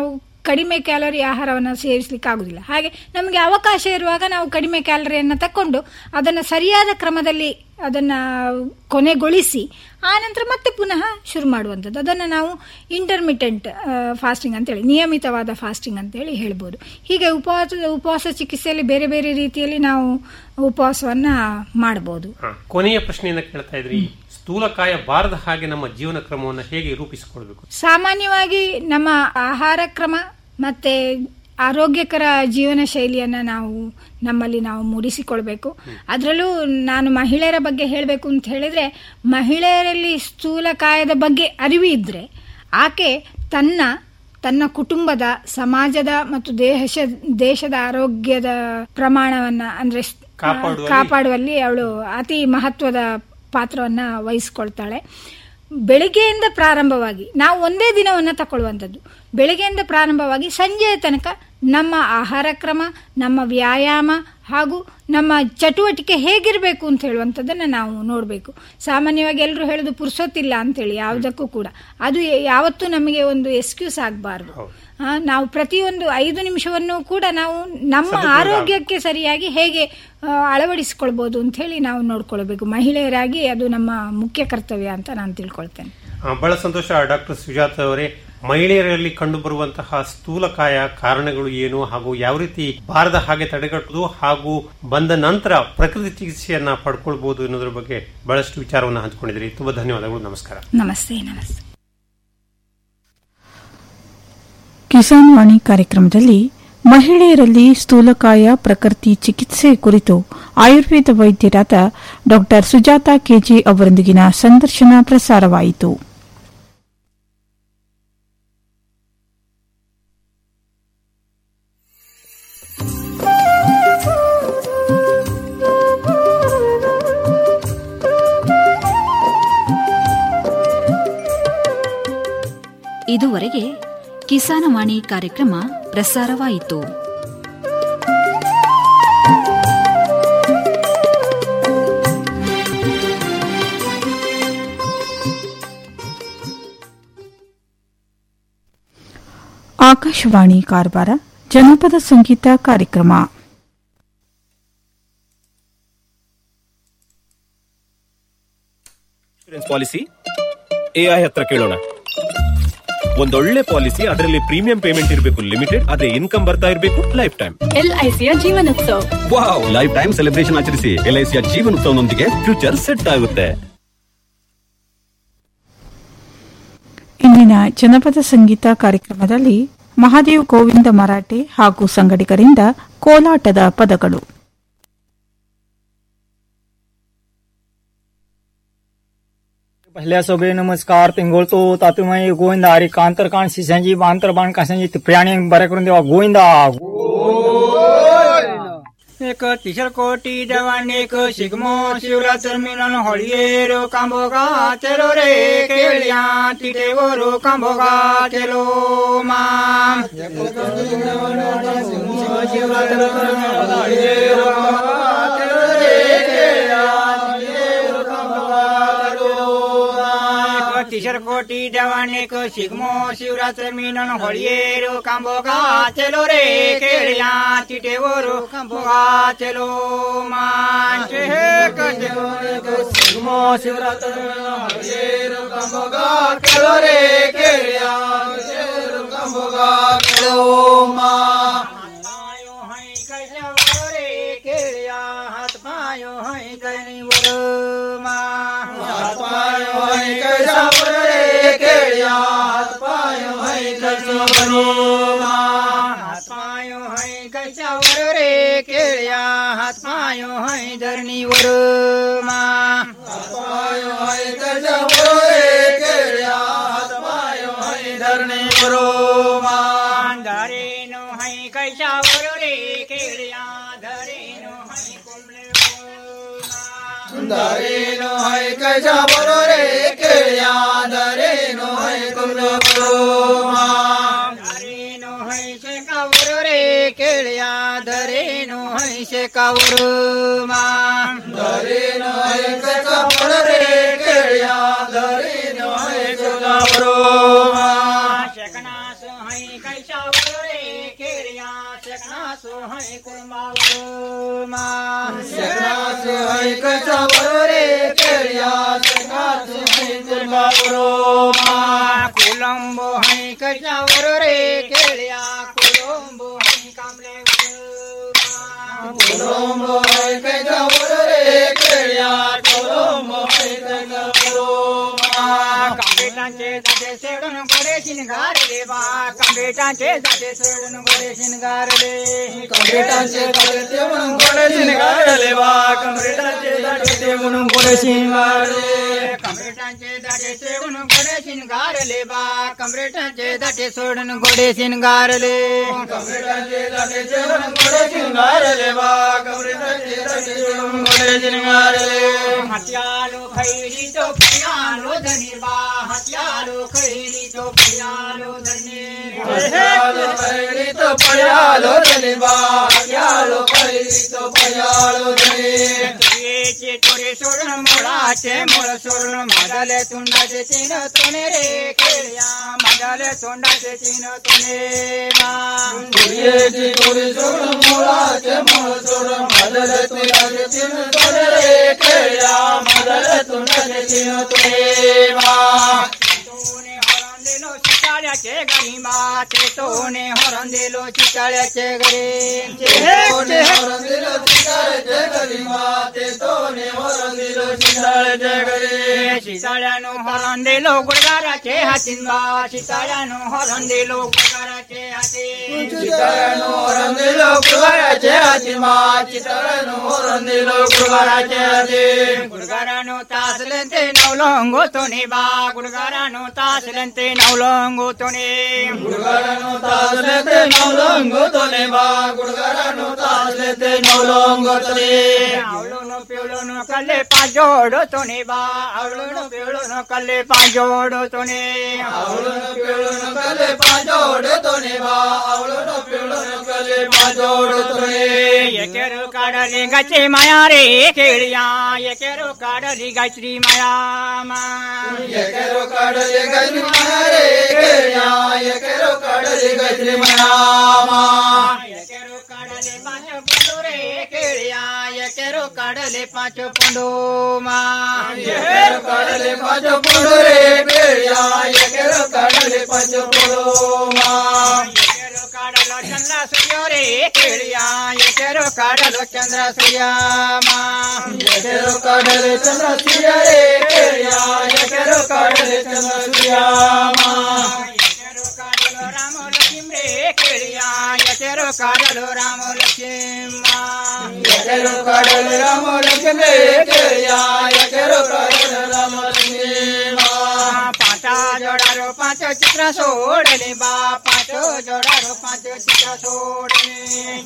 ಕಡಿಮೆ ಕ್ಯಾಲರಿ ಆಹಾರವನ್ನು ಸೇವಿಸಲಿಕ್ಕೆ ಆಗುದಿಲ್ಲ ಹಾಗೆ ನಮಗೆ ಅವಕಾಶ ಇರುವಾಗ ನಾವು ಕಡಿಮೆ ಕ್ಯಾಲರಿಯನ್ನು ತಕೊಂಡು ಅದನ್ನು ಸರಿಯಾದ ಕ್ರಮದಲ್ಲಿ ಅದನ್ನು ಕೊನೆಗೊಳಿಸಿ ಆನಂತರ ಮತ್ತೆ ಪುನಃ ಶುರು ಮಾಡುವಂಥದ್ದು ಅದನ್ನು ನಾವು ಇಂಟರ್ಮಿಟೆಂಟ್ ಫಾಸ್ಟಿಂಗ್ ಅಂತೇಳಿ ನಿಯಮಿತವಾದ ಫಾಸ್ಟಿಂಗ್ ಅಂತೇಳಿ ಹೇಳ್ಬೋದು ಹೀಗೆ ಉಪವಾಸ ಉಪವಾಸ ಚಿಕಿತ್ಸೆಯಲ್ಲಿ ಬೇರೆ ಬೇರೆ ರೀತಿಯಲ್ಲಿ ನಾವು ಉಪವಾಸವನ್ನು ಮಾಡಬಹುದು ಹ, ಕೊನೆಯ ಪ್ರಶ್ನೆಯನ್ನ ಕೇಳ್ತಾ ಇದ್ರಿ ಸ್ಥೂಲಕಾಯ ಬಾರದ ಹಾಗೆ ನಮ್ಮ ಜೀವನ ಕ್ರಮವನ್ನು ಹೇಗೆ ರೂಪಿಸಿಕೊಳ್ಬೇಕು ಸಾಮಾನ್ಯವಾಗಿ ನಮ್ಮ ಆಹಾರ ಕ್ರಮ ಮತ್ತೆ ಆರೋಗ್ಯಕರ ಜೀವನ ಶೈಲಿಯನ್ನ ನಾವು ನಮ್ಮಲ್ಲಿ ನಾವು ಮೂಡಿಸಿಕೊಳ್ಬೇಕು ಅದರಲ್ಲೂ ನಾನು ಮಹಿಳೆಯರ ಬಗ್ಗೆ ಹೇಳಬೇಕು ಅಂತ ಹೇಳಿದ್ರೆ ಮಹಿಳೆಯರಲ್ಲಿ ಸ್ಥೂಲಕಾಯದ ಬಗ್ಗೆ ಅರಿವು ಇದ್ರೆ ಆಕೆ ತನ್ನ ತನ್ನ ಕುಟುಂಬದ ಸಮಾಜದ ಮತ್ತು ದೇಶ ದೇಶದ ಆರೋಗ್ಯದ ಪ್ರಮಾಣವನ್ನ ಅಂದ್ರೆ ಸ್- ಕಾಪಾಡುವಲ್ಲಿ- ಕಾಪಾಡುವಲ್ಲಿ ಅವಳು ಅತಿ ಮಹತ್ವದ ಪಾತ್ರವನ್ನ ವಹಿಸಿಕೊಳ್ತಾಳೆ ಬೆಳಿಗ್ಗೆಯಿಂದ ಪ್ರಾರಂಭವಾಗಿ ನಾವು ಒಂದೇ ದಿನವನ್ನು ತಗೊಳ್ಳುವಂಥದ್ದು ಬೆಳಿಗ್ಗೆಯಿಂದ ಪ್ರಾರಂಭವಾಗಿ ಸಂಜೆಯ ತನಕ ನಮ್ಮ ಆಹಾರ ಕ್ರಮ ನಮ್ಮ ವ್ಯಾಯಾಮ ಹಾಗೂ ನಮ್ಮ ಚಟುವಟಿಕೆ ಹೇಗಿರಬೇಕು ಅಂತ ಹೇಳುವಂಥದ್ದನ್ನು ನಾವು ನೋಡಬೇಕು ಸಾಮಾನ್ಯವಾಗಿ ಎಲ್ಲರೂ ಹೇಳೋದು ಪುರ್ಸೊತ್ತಿಲ್ಲ ಅಂತೇಳಿ ಯಾವುದಕ್ಕೂ ಕೂಡ ಅದು ಯಾವತ್ತೂ ನಮಗೆ ಒಂದು ಎಕ್ಸ್ಕ್ಯೂಸ್ ಆಗಬಾರ್ದು ನಾವು ಪ್ರತಿಯೊಂದು ಐದು ನಿಮಿಷವನ್ನು ಕೂಡ ನಾವು ನಮ್ಮ ಆರೋಗ್ಯಕ್ಕೆ ಸರಿಯಾಗಿ ಹೇಗೆ ಆ, ಅಳವಡಿಸಿಕೊಳ್ಬೋದು ಅಂತ ಹೇಳಿ ನಾವು ನೋಡ್ಕೊಳ್ಬೇಕು ಮಹಿಳೆಯರಾಗಿ ಅದು ನಮ್ಮ ಮುಖ್ಯ ಕರ್ತವ್ಯ ಅಂತ ನಾನು ತಿಳ್ಕೊಳ್ತೇನೆ ಆ, ಬಹಳ ಸಂತೋಷ ಡಾಕ್ಟರ್ ಸುಜಾತ ಅವರೇ ಮಹಿಳೆಯರಲ್ಲಿ ಕಂಡು ಬರುವಂತಹ ಸ್ಥೂಲಕಾಯ ಕಾರಣಗಳು ಏನು ಹಾಗೂ ಯಾವ ರೀತಿ ಬಾರದ ಹಾಗೆ ತಡೆಗಟ್ಟುವುದು ಹಾಗೂ ಬಂದ ನಂತರ ಪ್ರಕೃತಿ ಚಿಕಿತ್ಸೆಯನ್ನ ಪಡ್ಕೊಳ್ಬಹುದು ಅನ್ನೋದ್ರ ಬಗ್ಗೆ ಬಹಳಷ್ಟು ವಿಚಾರವನ್ನು ಹಂಚಿಕೊಂಡಿದ್ರಿ ತುಂಬಾ ಧನ್ಯವಾದಗಳು ನಮಸ್ಕಾರ ನಮಸ್ತೆ ನಮಸ್ತೆ ಕಿಸಾನ್ ವಾಣಿ ಕಾರ್ಯಕ್ರಮದಲ್ಲಿ ಮಹಿಳೆಯರಲ್ಲಿ ಸ್ಥೂಲಕಾಯ ಪ್ರಕೃತಿ ಚಿಕಿತ್ಸೆ ಕುರಿತು ಆಯುರ್ವೇದ ವೈದ್ಯರಾದ ಡಾ ಸುಜಾತ ಕೆಜೆ ಅವರೊಂದಿಗಿನ ಸಂದರ್ಶನ ಪ್ರಸಾರವಾಯಿತು ಇದುವರೆಗೆ ಕಿಸಾನವಾಣಿ ಕಾರ್ಯಕ್ರಮ ಪ್ರಸಾರವಾಯಿತು ಆಕಾಶವಾಣಿ ಕಾರವಾರ ಜನಪದ ಸಂಗೀತ ಕಾರ್ಯಕ್ರಮ ಇನ್ಶೂರೆನ್ಸ್ ಪಾಲಿಸಿ ಎಐ ಹತ್ರ ಕೇಳೋಣ ಒಂದೊಳ್ಳೆ ಪಾಲಿಸಿ ಅದರಲ್ಲಿ ಪ್ರೀಮಿಯಂ ಪೇಮೆಂಟ್ ಇರಬೇಕು ಲಿಮಿಟೆಡ್ ಅದೇ ಇನ್ಕಮ್ ಬರ್ತಾ ಇರಬೇಕು ಲೈಫ್ ಟೈಮ್ ಎಲ್ಐಸಿಯ Jeevanotsav wow life time celebration ಆಚರಿಸಿ ಎಲ್ಐಸಿಯ ಜೀವನೋತ್ಸವನೊಂದಿಗೆ ಫ್ಯೂಚರ್ ಸೆಟ್ ಆಗುತ್ತೆ ಇಂದಿನ ಜನಪದ ಸಂಗೀತ ಕಾರ್ಯಕ್ರಮದಲ್ಲಿ ಮಹಾದೇವ್ ಗೋವಿಂದ ಮರಾಠೆ ಹಾಗೂ ಸಂಗಡಿಗರಿಂದ ಕೋಲಾಟದ ಪದಗಳು पहिल्या सगळे नमस्कार पिंगोळतो तातुमाई गोविंदा हरी कांतर काण शिसांजी बांतर बाण कासांजी तिपऱ्याणी बरे करून देवा गोविंदा एक तिसर कोटी देवान एक शिगमो शिवरात्र मिलन होळियेर कांबोगा चलो रे केळ्या तिथे वरो कांबोगा चलो माम शिवरात्र तिसर कोटी देवान एक शिगमो शिवरात्र मिलन होळियेर कांबोगा चलो रे केळ्या तिथे वरो कांबोगा चलो मांचे हे शिगमो शिवरात्र मिलन होळियेर कांबोगा चलो रे केळ्या कांबोगा चलो मा हात पायो है कैनी वर मा हात पायो है कैसा वर रे केळ्या हात पायो है कैसा वर मा हात पायो है कैसा वर रे केळ्या हात पायो है धरणी वर मा हात पायो है कैसा वर रे केळ्या हात पायो है धरणी वर मा धरे नो है कैसा वर रे केळ्या धरे नो है कुंबळे धरेनो है कैसा बरो रे केळ्या धरेनो है कुंबळे धरेनो है शेकावर रे केळ्या धरेनो है शेकावर धरेनो है कैसा बरो रे केळ्या धरेनो है शेकावर शेकनास है कैसा कोलंबो है कशावर रे केळ्या कोलंबो है कांबळे कोलंबो है कशावर रे केळ्या कोलंबो है कांबेटांचे जाते सेडून गोडे शिनगारले बा कांबेटांचे जाते सेडून गोडे शिनगारले कांबेटांचे जाते म्हणून गोडे शिनगारले बा कांबेटांचे जाते म्हणून गोडे शिनगारले कमरेटांचे दाटे सोडून गोडे शिनगारले बा कमरेटांचे दाटे सोडून गोडे शिनगारले कमरेटांचे दाटे सोडून गोडे शिनगारले बा कमरेटांचे दाटे सोडून गोडे शिनगारले हत्यालो खैरी तो पियालो धनी बा हत्यालो खैरी तो पियालो धनी हत्यालो खैरी तो पियालो धनी बा हत्यालो खैरी तो पियालो धनी तुझे तोरे सोडून मोळाचे मोळ सोडून माझाले तोंडाचे तीन तोने रे केळ्या माझाले तोंडाचे तीन तोने तुझे तोरे सोडून मोळाचे मोळ सोडून माझाले तोंडाचे तीन तोने रे केळ्या माझाले तोंडाचे तीन तोने तोने हरण दिलो चिताळ्याचे घरी मा ते तोने हरण दिलो चिताळ्याचे घरी तोने हरण दिलो चिताळ्याचे घरी मा ते तोने हरण दिलो चिताळ्याचे घरी चिताळ्यानो हरण दिलो गुडगाराचे हातीन बा चिताळ्यानो हरण दिलो गुडगाराचे हाती चिताळ्यानो हरण दिलो गुडगाराचे हाती मा चिताळ्यानो हरण दिलो गुडगाराचे हाती गुडगारानो तासले ते नवलंगो तोने बा गुडगारानो तासले ते नवलंगो तोने गुडगारानो तासले ते नवलंगो तोने बा गुडगारानो तासले ते नवलंगो तोने आवलोनो पिवलोनो कल्ले पाजोडो तोने बा आवलोनो पिवलोनो कल्ले पाजोडो तोने आवलोनो पिवलोनो कल्ले पाजोडो तोने बा आवलोनो पिवलोनो कल्ले पाजोडो तोने एकेरो काढले गाचे माया रे केळिया एकेरो काढली गायत्री माया मा एकेरो काढले गायत्री माया रे केळिया एकेरो काढले गायत्री माया मा एकेरो काढले पाच पंडो रे केळिया एकेरो काढले पाच पंडो मा एकेरो काढले पाच पंडो रे केळिया एकेरो काढले पाच पंडो मा एकेरो काढलो चंद्र सूर्य रे केळिया एकेरो काढलो चंद्र सूर्य मा एकेरो काढले चंद्र सूर्य रे केळिया एकेरो काढले चंद्र सूर्य मा एकेरो काढलो राम लक्ष्मी रे केळिया एकेरो काढलो राम लक्ष्मी मा ಎಕರು ಕಡಲ ರಾಮ ಲಕ್ಷ್ಮೇ ಕೇಳಿಯ ಎಕರು ಕಡಲ ರಾಮ ಲಕ್ಷ್ಮೀ ಪಾಠ ಜೋಡಾರು ಪಾಂಚ ಚಿತ್ರ ಸೋಡಲಿ ಬಾ ಪಾಂಚ ಜೋಡಾರು ಪಾಂಚ ಚಿತ್ರ ಸೋಡಲಿ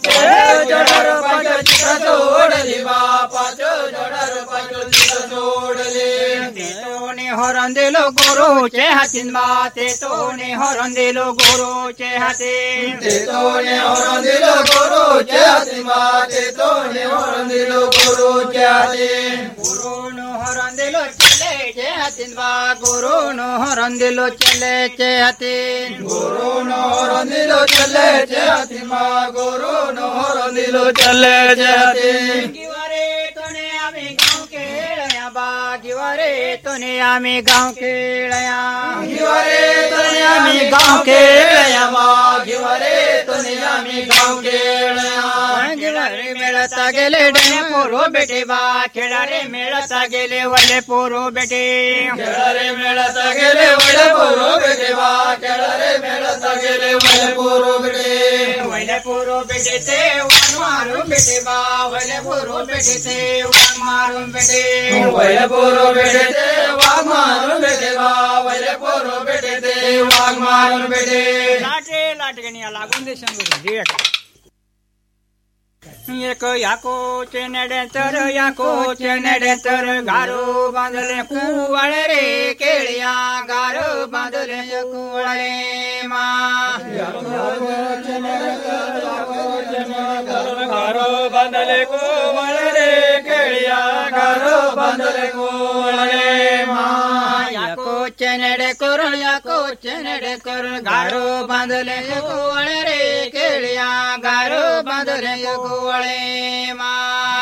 ಜೋಡಾರು ಪಾಂಚ ಚಿತ್ರ ಸೋಡಲಿ ಬಾ ಪಾಂಚ ಜೋಡಾರು ಪಾಂಚ ಚಿತ್ರ ಸೋಡಲಿ ತೋನೆ ಹೊರಂದಿಲು ಗುರು ಚೇ ಹತ್ತಿನ ಬಾ ತೇ ತೋನೆ ಹೊರಂದಿಲು ಗುರು ಚೇ ಹತಿ ತೋನೆ ಹೊರಂದಿಲು ಗುರು ಚೇ ಹತ್ತಿನ ಬಾ ತೇ ತೋನೆ ಹೊರಂದಿಲು ಗುರು ಚೇ ಹತಿ ಗುರುನು ಹೊರಂದಿಲು ಚಲೆ ಚೇ ಹತ್ತಿನ ಬಾ ಗುರುನು ಹೊರಂದಿಲು ಚಲೆ ಚೇ ಹತಿನ್ ಗುರುನು ಹೊರಂದಿಲು ಚಲೆ ಚೇ ಹತ್ತಿನ ಬಾ ಗುರುನು ಹೊರಂದಿಲು ಚಲೆ ಚೇ ಹತಿನ್ गिवारे तोने आम्ही गाव खेळया बा गिवारे तोने आम्ही गाव खेळया गिवारे तोने आम्ही गाव खेळया बा गिवारे तोने आम्ही गाव खेळया गिवारे मिळता गेले डे पोरो बेटे बा खेळारे मिळता गेले वले पोरो बेटे खेळारे मिळता गेले वले पोरो बेटे बा खेळारे मिळता गेले वले पोरो बेटे वले पोरो बेटे ते वान मारून बेटे बा वले पोरो बेटे ते वान मारून बेटे वले पोरो बेटे ते वाघ मारून बेटे बा वले पोरो बेटे ते वाघ मारून बेटे लाटे लाटगणी लागून दे शंभर एक याको चेनडे तर याको चेनडे तर गारो बांधले कुवाळे रे केळिया गारो बांधले कुवाळे मा गारो बांधले कुवाळे रे केळिया गारो बांधले कुवाळे मा याको चेनडे करून या को चेनडे करून गारो बांधले गोवळे रे केळिया गारो बांधले गोवळे मा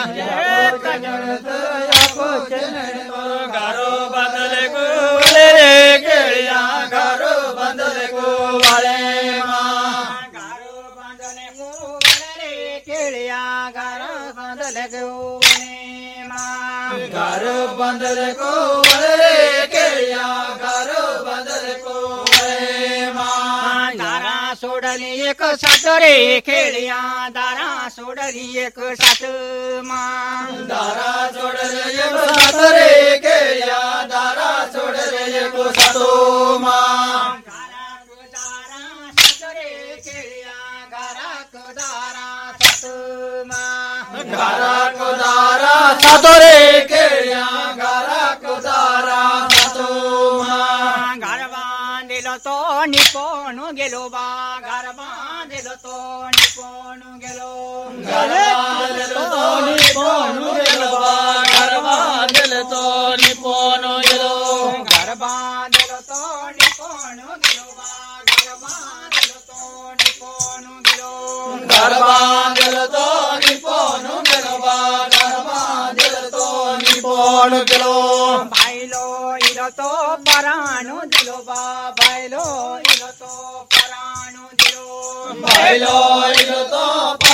गारो बांधले गोवळे रे केळिया गारो बांधले गोवळे मा गारो बांधले गोवळे रे केळिया गारो बांधले गोवळे मा घर बांधले गोवळे केळिया घर बांधले गोवळे मा दारा सोडली एक सात रे खेळिया दारा सोडली एक सात मा दारा सोडले एक सात रे खेळिया दारा सोडले एक सातो मा घराक दारा सात रे खेळिया घराक दारा सात मा घराक दारा सात रे खेळिया घराक दारा सातो मा घर बांधिलो तो निपोण गेलो बा घर बांधिलो तो निपोण गेलो घर बांधिलो तो निपोण गेलो बा घर बांधिलो तो निपोण गेलो घर बांधिलो तो निपोण गेलो बा घर बांधिलो तो निपोण गेलो घर बांधिलो तो निपोण गेलो बा घर बांधिलो तो निपोण गेलो बायलो इलो तो पराणू दिलो बा बायलो इलो तो पराणू दिलो बायलो इलो तो